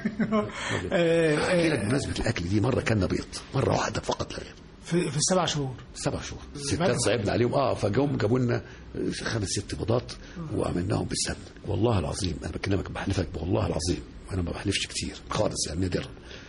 آه، احكي لك آه، بمناسبه الاكل دي مره كنا بيض مره واحده فقط لا غير في في السبع شهور سبع شهور ستات بدري. صعبنا عليهم اه فجم جابوا لنا خمس ست بيضات وعملناهم بالسمن والله العظيم انا بكلمك بحلفك والله العظيم وانا ما بحلفش كتير خالص يعني نادرا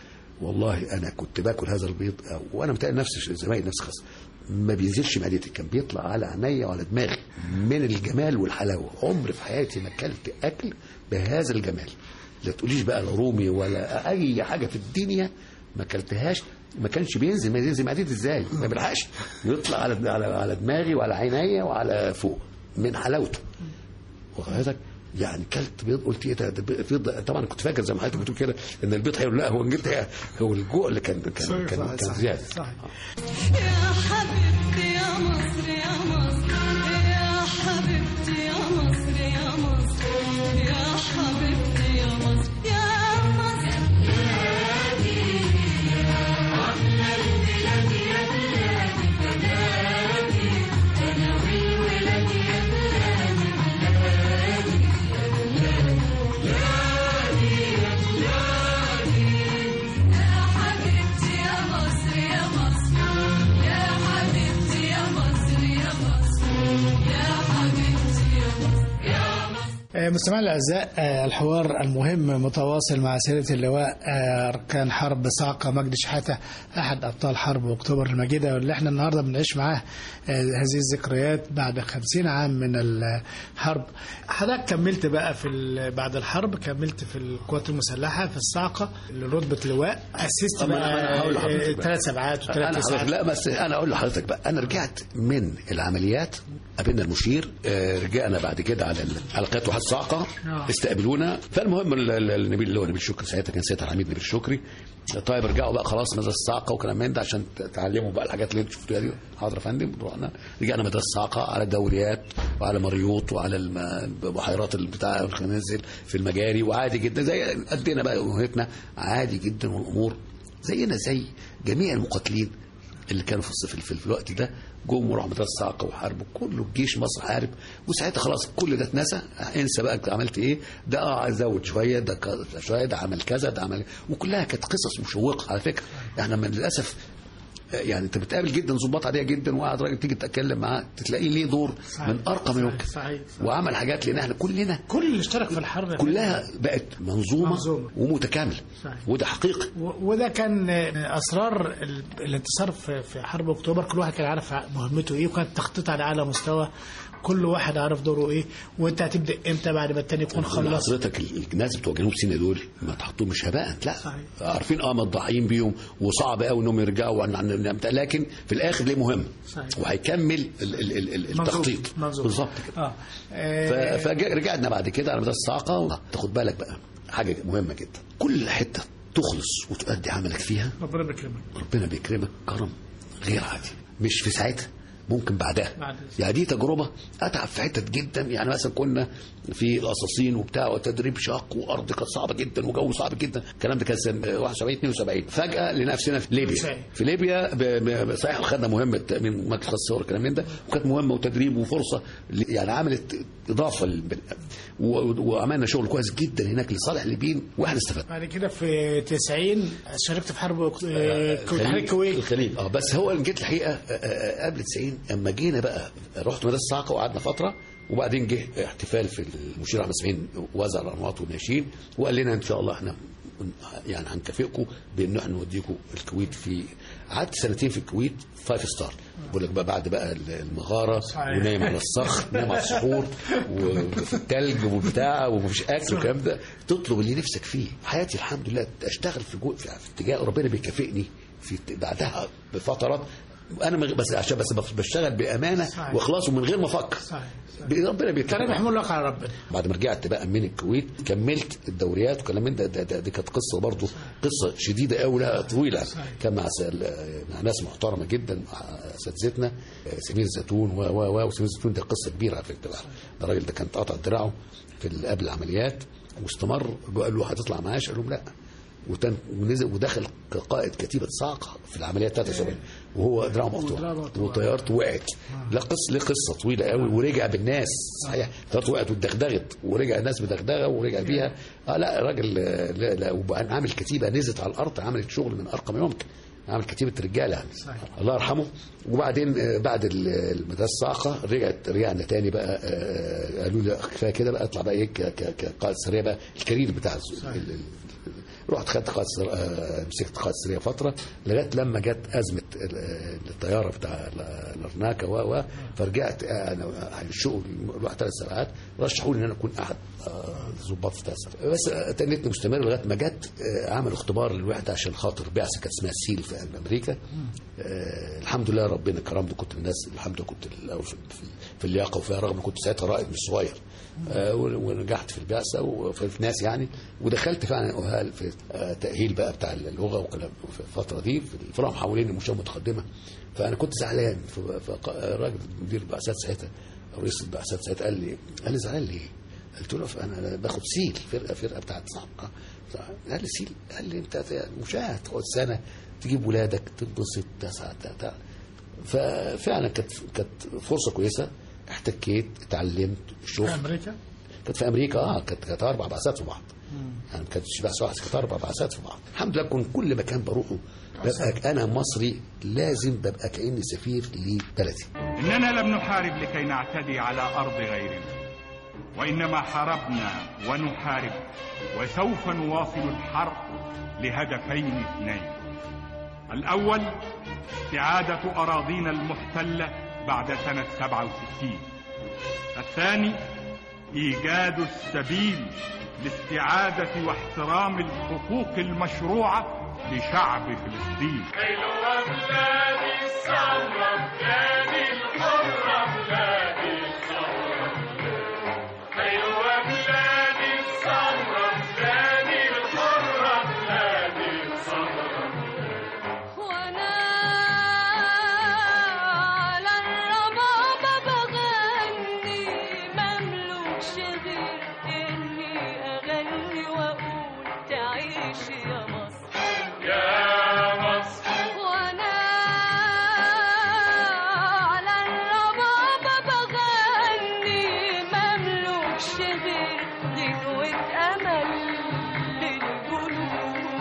والله انا كنت باكل هذا البيض آه، وانا متهيألي نفس زمايلي نفس خاص ما بينزلش معدتي كان بيطلع على عينيا وعلى دماغي من الجمال والحلاوه عمر في حياتي ما اكلت اكل بهذا الجمال لا تقوليش بقى لا رومي ولا اي حاجه في الدنيا ما اكلتهاش ما كانش بينزل ما ينزل معدتي ازاي ما بيلحقش يطلع على على على دماغي وعلى عينيا وعلى فوق من حلاوته وحضرتك يعني كلت بيض قلت ايه ده ده بيض طبعا كنت فاكر زي ما حضرتك بتقول كده ان البيض حلو لا هو جبت هو الجوع اللي كان كان كان, كان زياده صحيح. يا حبيبتي يا مصر يا مصر يا حبيبتي يا مصر يا مصر يا حبيبتي يا مصر يا مصر يا حبيبتي يا مصر يا مصر يا حبيبتي يا مصر يا مصر يا حبيبتي يا مصر يا مصر آه، مستمعينا الاعزاء آه، الحوار المهم متواصل مع سياده اللواء آه، اركان حرب صعقه مجدي شحاته احد ابطال حرب اكتوبر المجيده واللي احنا النهارده بنعيش معاه آه، هذه الذكريات بعد خمسين عام من الحرب حضرتك كملت بقى في ال- بعد الحرب كملت في القوات المسلحه في الصاعقه لرتبه لواء اسست طب أنا- بقى أنا هقول لحضرتك بقى. ثلاث سبعات انا وثلاث حضرتك تسعات لا بس انا اقول لحضرتك بقى انا رجعت من العمليات قابلنا المشير آه، رجعنا بعد كده على ال- على قناه واحد صاعقه آه. استقبلونا فالمهم ال- ال- النبيل اللي هو نبيل شكري ساعتها كان سيادة العميد نبيل شكري طيب ارجعوا بقى خلاص مدرسه الصاعقه وكلام من ده عشان تتعلموا بقى الحاجات اللي انتوا شفتوها دي حاضر يا فندم رحنا رجعنا مدرسه الصاعقه على الدوريات وعلى مريوط وعلى الم- بحيرات البتاع ننزل في المجاري وعادي جدا زي ادينا بقى مهنتنا عادي جدا والامور زينا زي جميع المقاتلين اللي كانوا في الصف في, في الوقت ده جم وراحوا مدرسه صاعقه وحاربوا كله الجيش مصر حارب وساعتها خلاص كل ده اتنسى انسى بقى عملت ايه ده اه زود شويه ده ك- شويه ده عمل كذا ده عمل وكلها كانت قصص مشوقه على فكره احنا من للاسف آه، يعني انت بتقابل جدا ضباط عاديه جدا وقاعد راجل تيجي تتكلم معاه تلاقيه ليه دور صحيح. من ارقى ما يمكن صحيح. صحيح. وعمل حاجات لان احنا كلنا كل اللي اشترك في الحرب كلها بقت منظومه, منظومة. ومتكامله صحيح. وده حقيقي و- وده كان اسرار ال- الانتصار في في حرب اكتوبر كل واحد كان عارف مهمته ايه وكان التخطيط على اعلى مستوى كل واحد عارف دوره ايه وانت هتبدا امتى بعد ما التاني يكون خلص خلص حضرتك ال- الناس بتوع جنوب سيناء دول ما تحطوهمش هباء لا صحيح. عارفين اه مضحيين بيهم وصعب قوي انهم يرجعوا عن عن عن- لكن في الاخر ليه مهم صحيح. وهيكمل ال- ال- ال- ال- منظوم. التخطيط منظوم. بالظبط كده اه, آه فرجعنا بعد كده على مدرسه الصاعقه تاخد بالك بقى حاجه مهمه جدا كل حته تخلص وتؤدي عملك فيها ربنا بيكرمك ربنا بيكرمك كرم غير عادي مش في ساعتها ممكن بعدها بعد. يعني دي تجربه اتعب في حتت جدا يعني مثلا كنا في القصاصين وبتاع وتدريب شاق وارض كانت صعبه جدا وجو صعب جدا الكلام ده كان سنه 71 72 فجاه لنفسنا في ليبيا صحيح. في ليبيا ب- ب- صحيح خدنا مهمه من مجلس الثوره والكلام من ده وكانت مهمه وتدريب وفرصه ل- يعني عملت اضافه للبن- و- وعملنا شغل كويس جدا هناك لصالح الليبيين واحنا استفدنا بعد كده في 90 شاركت في حرب أكت- آه، كنت حرب الكويت الخليج اه بس هو اللي جيت الحقيقه آه، آه، قبل 90 اما جينا بقى رحت مدرسه الصاعقه وقعدنا فتره وبعدين جه احتفال في المشير احمد اسماعيل وزع الانواط والناشين وقال لنا ان شاء الله احنا يعني هنكافئكم بان احنا نوديكم الكويت في قعدت سنتين في الكويت فايف ستار بقول لك بقى بعد بقى المغاره صحيح. ونايم على الصخر نايم على الصخور وفي التلج وبتاع ومفيش اكل والكلام ده تطلب اللي نفسك فيه حياتي الحمد لله اشتغل في, جو في في اتجاه ربنا بيكافئني في بعدها بفترات انا مغ- بس عشان بس بشتغل بامانه صحيح. واخلاص ومن غير ما افكر صحيح ربنا كان بيكافئني محمول لك على ربنا بعد ما رجعت بقى من الكويت كملت الدوريات وكلام من ده, ده, ده دي كانت قصه برضه قصه شديده قوي لا طويله كان مع س- مع ناس محترمه جدا مع اساتذتنا آه، سمير الزيتون و و و وسمير الزيتون ده قصه كبيره على فكره بقى ده الراجل ده كان قطع دراعه في ال- قبل العمليات واستمر قال له هتطلع معاش قال لهم لا وتن ونزل ودخل كقائد كتيبه صاعقه في العمليات 73 وهو دراعه ودراعه مقطوع مقطوع. وطيارته وقعت لا قصه ليه قصه طويله قوي ورجع بالناس صحيح طيارته وقعت واتدغدغت ورجع الناس مدغدغه ورجع بيها اه لا راجل آه، لا لا وبعدين عامل كتيبه نزلت على الارض عملت شغل من ارقى ما يمكن عامل كتيبه رجاله يعني صحيح. الله يرحمه وبعدين آه، بعد ال- المدرسه الصاعقه رجعت رجعنا تاني بقى آه، قالوا لي كفايه كده بقى اطلع بقى ايه ك- ك- كقائد سريه بقى الكارير بتاع الز- ال- ال- رحت خدت قائد السر- آه، مسكت قائد السريه فتره لغايه لما جت ازمه ال- آه، الطياره بتاع ال- الارناكه و و فرجعت آه، انا الشغل الواحد ثلاث ساعات رشحوا لي ان انا اكون احد آه، ضباط في تاسع بس آه، تنيتني مستمر لغايه ما جت آه، عملوا اختبار للوحده عشان خاطر بعثه كانت اسمها سيل في امريكا آه، الحمد لله ربنا كرمني كنت من الناس الحمد لله كنت الاول في, في, في اللياقه وفيها رغم كنت ساعتها رائد مش صغير آه، ونجحت في البعثه وفي في ناس يعني ودخلت فعلا اهال في آه، تاهيل بقى بتاع اللغه وكلام في الفتره دي في الفرع حوالين المشاه متقدمه فانا كنت زعلان فالراجل مدير البعثات ساعتها او رئيس البعثات ساعتها قال لي قال لي زعلان ليه؟ قلت له انا باخد سيل فرقه فرقه بتاعت صعقه قال لي سيل قال لي انت مشاهد تقعد سنه تجيب ولادك تتبسط تسعى تع- ففعلا كانت كانت فرصه كويسه احتكيت اتعلمت شفت امريكا كانت في امريكا اه كانت كانت اربع بعثات في بعض يعني ما كانتش بعثه واحده كانت اربع بعثات في بعض الحمد لله كنت كل مكان بروحه ببقى انا مصري لازم ببقى كاني سفير لبلدي إننا لم نحارب لكي نعتدي على أرض غيرنا وإنما حاربنا ونحارب وسوف نواصل الحرب لهدفين اثنين الأول استعادة أراضينا المحتلة بعد سنة 67 الثاني إيجاد السبيل لاستعادة واحترام الحقوق المشروعة لشعب فلسطين وانا على الربابة بغني مملوكش غير اني اغني واقول تعيش يا مصر يا مصر وانا على الربابة بغني مملوكش غير غنوة امل للجنود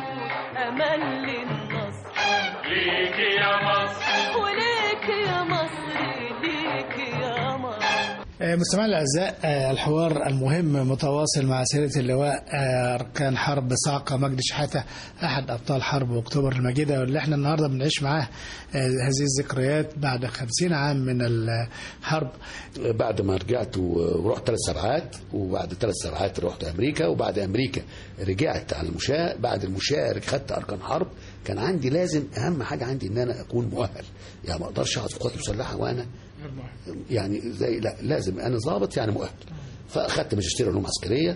امل للنصر ليك يا مصر وليك يا مصر ليك يا مصر آه، مستمعينا الاعزاء آه، الحوار المهم متواصل مع سيره اللواء آه، اركان حرب صعقه مجدي شحاته احد ابطال حرب اكتوبر المجيده واللي احنا النهارده بنعيش معاه آه، هذه الذكريات بعد خمسين عام من الحرب بعد ما رجعت و- ورحت ثلاث سبعات وبعد ثلاث سبعات رحت امريكا وبعد امريكا رجعت على المشاة بعد المشاة خدت اركان حرب كان عندي لازم اهم حاجه عندي ان انا اكون مؤهل يعني ما اقدرش اقعد في القوات المسلحه وانا يعني زي لا لازم انا ضابط يعني مؤهل فاخدت ماجستير علوم عسكريه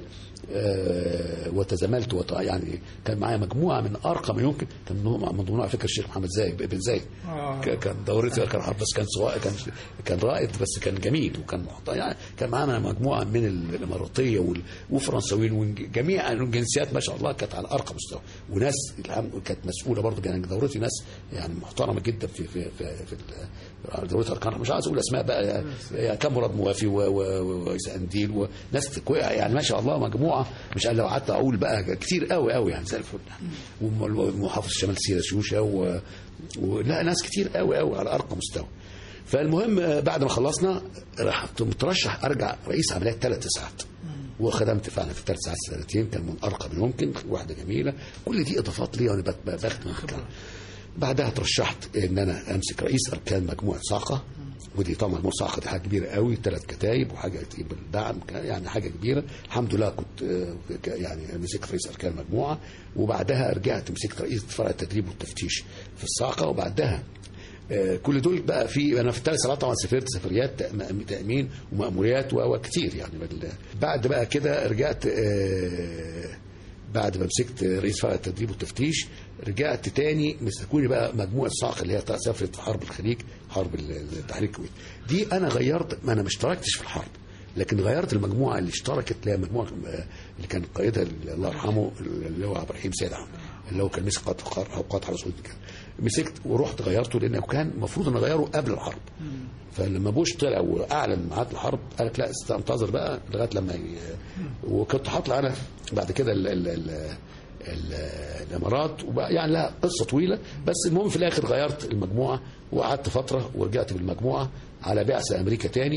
آه، وتزاملت وط... يعني كان معايا مجموعه من ارقى ما يمكن كان من ضمنها على فكره الشيخ محمد زايد ابن زايد ك- كان دورتي كان حرب بس كان سواء كان كان رائد بس كان جميل وكان محت... يعني كان معانا مجموعه من الاماراتيه وال... وفرنساويين وجميع الجنسيات ما شاء الله كانت على ارقى مستوى وناس الحمد- كانت مسؤوله برضه يعني دورتي ناس يعني محترمه جدا في في في, في ال- دورة اركان مش عايز اقول اسماء بقى يعني- يعني كان مراد موافي و- و- و- وإيسا انديل وناس كوي- يعني ما شاء الله مجموعه مش لو قعدت اقول بقى كتير قوي قوي يعني زي الفل ومحافظ شمال سيرة شوشه و... ولا ناس كتير قوي قوي على ارقى مستوى فالمهم آه، بعد ما خلصنا رحت مترشح ارجع رئيس عمليات ثلاث ساعات وخدمت فعلا في ثلاث ساعات سنتين كان من ارقى من ممكن واحده جميله كل دي اضافات لي وانا بت- بخدم المكان. بعدها ترشحت ان انا امسك رئيس اركان مجموعه صاعقه ودي طبعا مجموعه صاعقه دي حاجه كبيره قوي ثلاث كتايب وحاجه تجيب الدعم ك- يعني حاجه كبيره الحمد لله كنت آه، ك- يعني مسكت رئيس اركان مجموعه وبعدها رجعت مسكت رئيس فرع التدريب والتفتيش في الصاعقه وبعدها آه، كل دول بقى في انا في الثلاث سنوات طبعا سافرت سفريات تأم- تامين ومأموريات و- وكتير يعني بال- بعد بقى كده رجعت آه، بعد ما مسكت رئيس فرع التدريب والتفتيش رجعت تاني مسكوني بقى مجموعه صاعقه اللي هي سافرت في حرب الخليج حرب التحرير الكويت دي انا غيرت ما انا ما اشتركتش في الحرب لكن غيرت المجموعه اللي اشتركت اللي هي مجموعه آه، اللي كان قائدها الله يرحمه اللي هو عبد الرحيم سيد عم اللي هو كان مسك قائد قائد قائد حرس قدس كان مسكت ورحت غيرته لانه كان المفروض ان اغيره قبل الحرب فلما بوش طلع واعلن ميعاد الحرب قال لك لا استنتظر بقى لغايه لما ي... وكنت هطلع انا بعد كده ال... ال... ال... ال... الامارات وبقى يعني لها قصه طويله بس المهم في الاخر غيرت المجموعه وقعدت فتره ورجعت بالمجموعه على بعثه امريكا تاني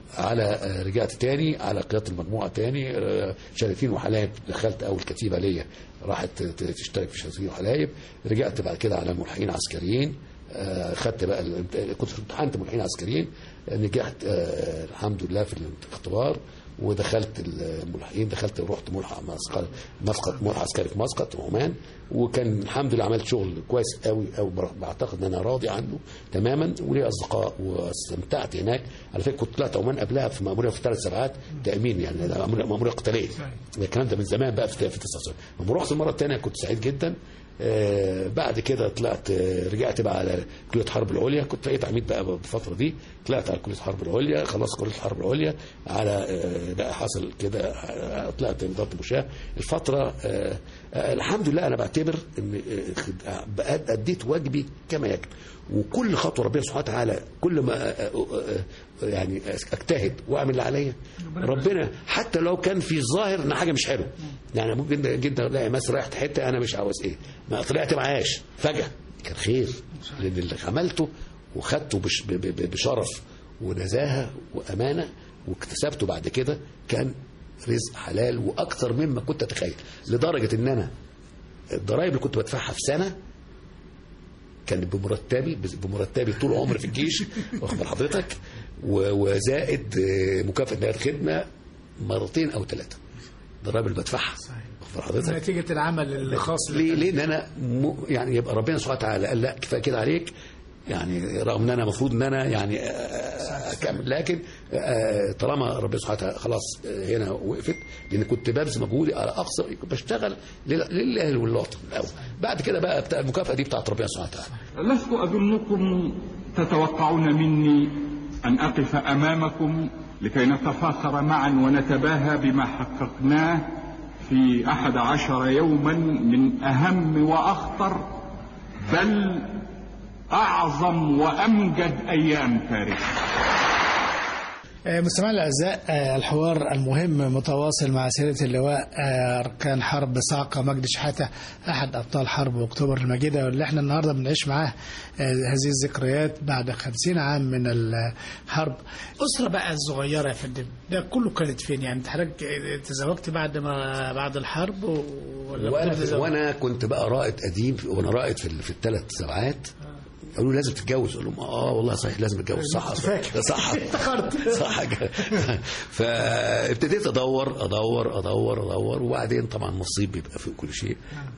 على آه، رجعت تاني على قياده المجموعه تاني آه، شلاتين وحلايب دخلت اول كتيبه ليا راحت ت- تشترك في شلاتين وحلايب رجعت بعد كده على ملحقين عسكريين آه، خدت بقى الامت- كنت امتحنت ملحقين عسكريين آه، نجحت آه، الحمد لله في الاختبار ودخلت الملحقين دخلت رحت ملحق مسقط مسقط ملحق عسكري في مسقط عمان وكان الحمد لله عملت شغل كويس قوي قوي بعتقد ان انا راضي عنه تماما ولي اصدقاء واستمتعت هناك على فكره كنت طلعت عمان قبلها في ماموريه في ثلاث سبعات تامين يعني ده ماموريه مأمورية قتاليه الكلام ده من زمان بقى في في 99 لما رحت المره الثانيه كنت سعيد جدا آه، بعد كده طلعت آه، رجعت بقى على كليه الحرب العليا كنت بقيت عميد بقى بالفتره دي طلعت على كليه الحرب العليا خلصت كليه الحرب العليا على آه، بقى حصل كده آه، طلعت اداره مشاه الفتره آه، آه، الحمد لله انا بعتبر ان آه، خد- آه، بقى اديت واجبي كما يجب وكل خطوه ربنا سبحانه وتعالى كل ما آه، آه، آه، يعني اجتهد واعمل اللي عليا ربنا حتى لو كان في الظاهر ان حاجه مش حلوه يعني ممكن جدا الاقي مثلا رايح حته انا مش عاوز ايه ما طلعت معاش فجاه كان خير لان اللي عملته وخدته بش ب- ب- بشرف ونزاهه وامانه واكتسبته بعد كده كان رزق حلال واكثر مما كنت اتخيل لدرجه ان انا الضرايب اللي كنت بدفعها في سنه كان بمرتبي بمرتبي طول عمري في الجيش واخد بال حضرتك و- وزائد آه، مكافاه نهايه الخدمه مرتين او ثلاثه الضرايب اللي بدفعها واخد بال حضرتك نتيجه العمل الخاص ليه؟ ليه؟ لان انا م... يعني يبقى ربنا سبحانه وتعالى قال لا كفايه كده عليك يعني رغم ان انا المفروض ان انا يعني آه، اكمل لكن آه، طالما ربنا سبحانه وتعالى خلاص آه، هنا وقفت لان كنت ببذل مجهودي على اقصى بشتغل لل- لله والوطن الاول بعد كده بقى بتاع المكافاه دي بتاعت ربنا سبحانه وتعالى لست أظنكم تتوقعون مني أن أقف أمامكم لكي نتفاخر معا ونتباهى بما حققناه في أحد عشر يوما من أهم وأخطر بل أعظم وأمجد أيام تاريخ آه، مستمعينا الاعزاء آه، الحوار المهم متواصل مع سياده اللواء آه، اركان حرب صعقه مجدي شحاته احد ابطال حرب اكتوبر المجيده واللي احنا النهارده بنعيش معاه آه، هذه الذكريات بعد خمسين عام من الحرب اسره بقى الصغيره يا فندم ده كله كانت فين يعني انت حضرتك آه، تزوجت بعد ما بعد الحرب و- ولا كنت وانا متزوج؟ وانا كنت بقى رائد قديم وانا رائد في, ال- في الثلاث سبعات قالوا لي لازم تتجوز اقول لهم اه والله صحيح لازم اتجوز صح كنت فاكر. صح افتكرت. صح فابتديت ادور ادور ادور ادور وبعدين طبعا نصيب بيبقى في كل شيء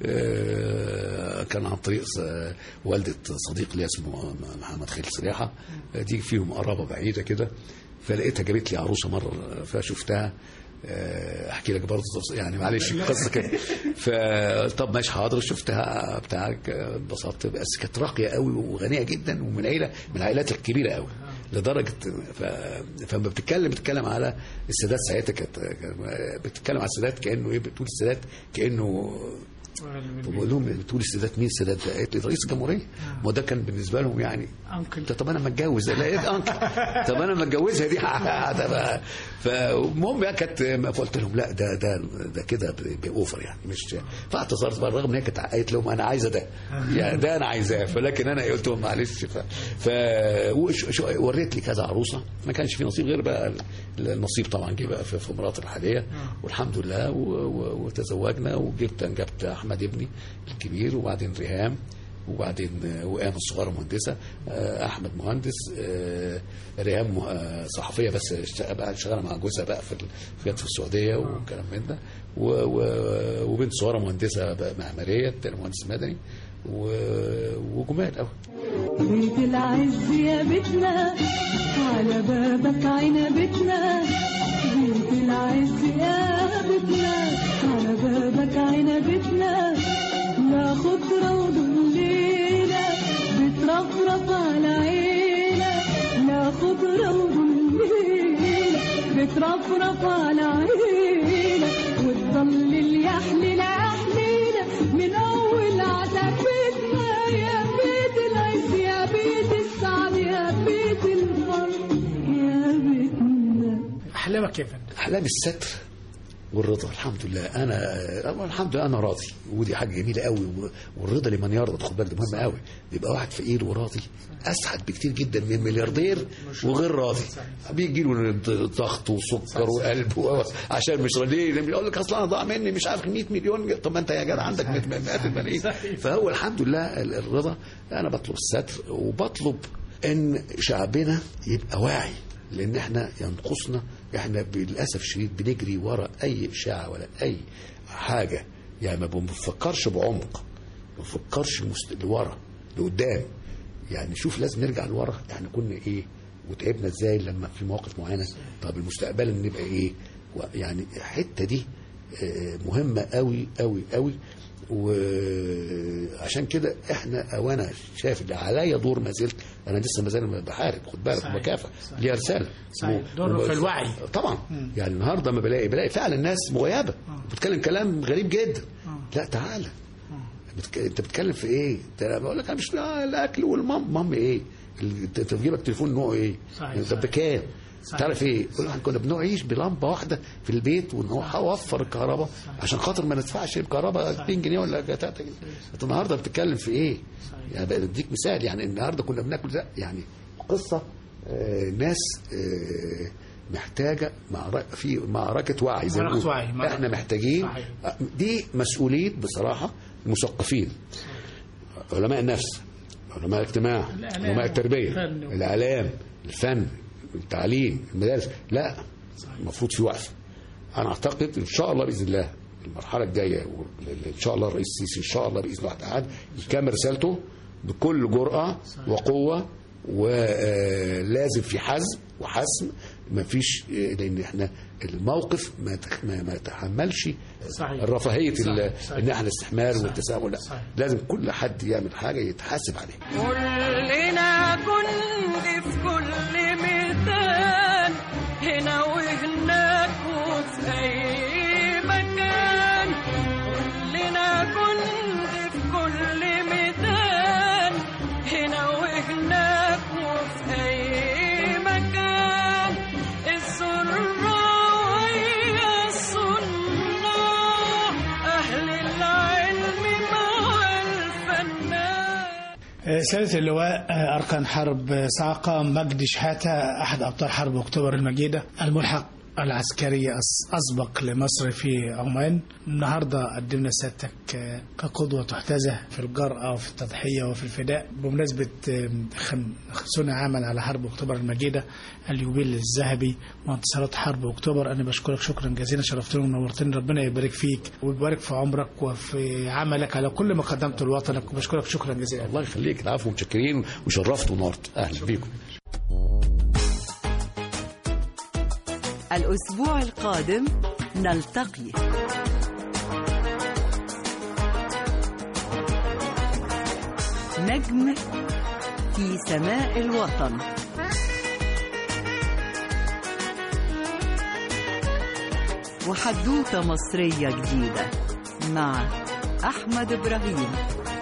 آه، كان عن طريق ص- والده صديق لي اسمه محمد خليل سريحه آه، دي فيهم قرابه بعيده كده فلقيتها جابت لي عروسه مره فشفتها آه، احكي لك برضه تفص- يعني معلش قصه كده فطب ماشي حاضر شفتها بتاعك آه، اتبسطت بس كانت راقيه قوي وغنيه جدا ومن عيله من العائلات الكبيره قوي لدرجه ف... فلما بتتكلم بتتكلم على السادات ساعتها كانت كانت بتتكلم على السادات كانه ايه بتقول السادات كانه بقول لهم بتقول السادات مين السادات ده؟ قالت لي رئيس الجمهوريه ما ده كان بالنسبه لهم يعني أنكل. طب انا ما اتجوز لا ايه انكل طب انا ما اتجوزها دي هتبقى فالمهم بقى كانت فقلت لهم لا ده ده ده كده باوفر يعني مش فاعتذرت بقى رغم ان هي كانت قالت لهم انا عايزه ده يعني ده انا عايزاه فلكن انا قلت لهم معلش ف, ف... وش- شو- وريت لي كذا عروسه ما كانش في نصيب غير بقى ال- النصيب طبعا جه بقى في, في مراتي الحاليه والحمد لله و... و... وتزوجنا وجبت جبت احمد ابني الكبير وبعدين ريهام وبعدين آه، وقام الصغيره مهندسه آه، احمد مهندس آه، ريهام آه، صحفيه بس اشتغل- بقى شغاله مع جوزها بقى في ال- في في السعوديه وكلام من ده و- و- وبنت صغيره مهندسه بقى معماريه التاني مهندس مدني و- وجمال قوي بيت العز يا بيتنا على بابك عنبتنا بيت العز يا بيتنا على بابك عنبتنا لا خضرة وظليلة بترفرف على عينا لا خضرة وظليلة بترفرف على عينا وتضلل يحلل يحلينا من أول عتبتنا يا بيت العز يا بيت السعد يا بيت الفرح يا بيتنا احلامك يا فندم احلام الستر والرضا الحمد لله انا أه الحمد لله انا راضي ودي حاجه جميله قوي و- والرضا لمن يرضى خد بالك ده مهم قوي يبقى واحد فقير وراضي اسعد بكتير جدا من ملياردير وغير راضي بيجي له ضغط وسكر وقلب و- عشان مش راضي يقول لك اصل انا ضاع مني مش عارف 100 مليون طب ما انت يا جدع عندك مئات الملايين فهو الحمد لله ال- الرضا انا بطلب الستر وبطلب ان شعبنا يبقى واعي لان احنا ينقصنا احنا للاسف الشديد بنجري ورا اي اشاعه ولا اي حاجه يعني ما بنفكرش بعمق ما بنفكرش مست... لورا لقدام يعني شوف لازم نرجع لورا احنا كنا ايه وتعبنا ازاي لما في مواقف معينه طب المستقبل نبقى ايه و- يعني الحته دي آه، مهمه قوي قوي قوي وعشان كده احنا او انا شايف اللي عليا دور ما زلت انا لسه ما زال بحارب خد بالك صحيح. بكافح ليها رساله صحيح. و- دور وب- في الوعي. طبعا يعني النهارده ما بلاقي بلاقي فعلا ناس مغيبه بتتكلم كلام غريب جدا لا تعالى بتك... انت بتتكلم في ايه؟ انت بقول لك انا مش آه الاكل والمام مام ايه؟ ال- انت في جيبك تليفون نوعه ايه؟ صحيح، طب بكام؟ صحيح. تعرف ايه؟ يقول لك كنا بنعيش بلمبه واحده في البيت وان هو هوفر الكهرباء عشان خاطر ما ندفعش الكهرباء 2 جنيه ولا 3 جنيه انت النهارده بتتكلم في ايه؟ يعني بقى اديك مثال يعني النهارده كنا بناكل ده يعني قصه آه ناس آه محتاجه معركه في معركه وعي زي ما معركة بيقولوا. وعي، معركة. احنا محتاجين صحيح. دي مسؤوليه بصراحه المثقفين علماء النفس علماء الاجتماع الإعلام علماء التربيه والفن. الاعلام الفن التعليم المدارس لا المفروض في وقفه انا اعتقد ان شاء الله باذن الله المرحله الجايه و- ان شاء الله الرئيس السيسي ان شاء الله باذن الله تعالى يكمل رسالته بكل جرأه وقوه ولازم في حزم وحسم ما فيش لان احنا الموقف ما تخ- ما ما يتحملش صحيح. الرفاهيه ال- صحيح. صحيح. ان احنا الاستحمال والتسامح لا صحيح. لازم كل حد يعمل حاجه يتحاسب عليها كلنا جند في كل ميدان هنا وهناك وفي أي مكان كلنا جند في كل ميدان هنا وهناك وفي أي مكان الزراع ويا الصناع أهل العلم مع الفنان سيادة اللواء أركان حرب صعقة مجدي شحاتة أحد أبطال حرب أكتوبر المجيدة الملحق العسكري أس- أسبق لمصر في عمان النهاردة قدمنا سيادتك كقدوة تحتذى في الجرأة وفي التضحية وفي الفداء بمناسبة خم- خمسون عاما على حرب أكتوبر المجيدة اليوبيل الذهبي وانتصارات حرب أكتوبر أنا بشكرك شكرا جزيلا شرفتني ونورتني ربنا يبارك فيك ويبارك في عمرك وفي عملك على كل ما قدمته لوطنك وبشكرك شكرا جزيلا الله يخليك العفو متشكرين وشرفت ونورت اهلا بيكم الأسبوع القادم نلتقي نجم في سماء الوطن وحدوتة مصرية جديدة مع أحمد إبراهيم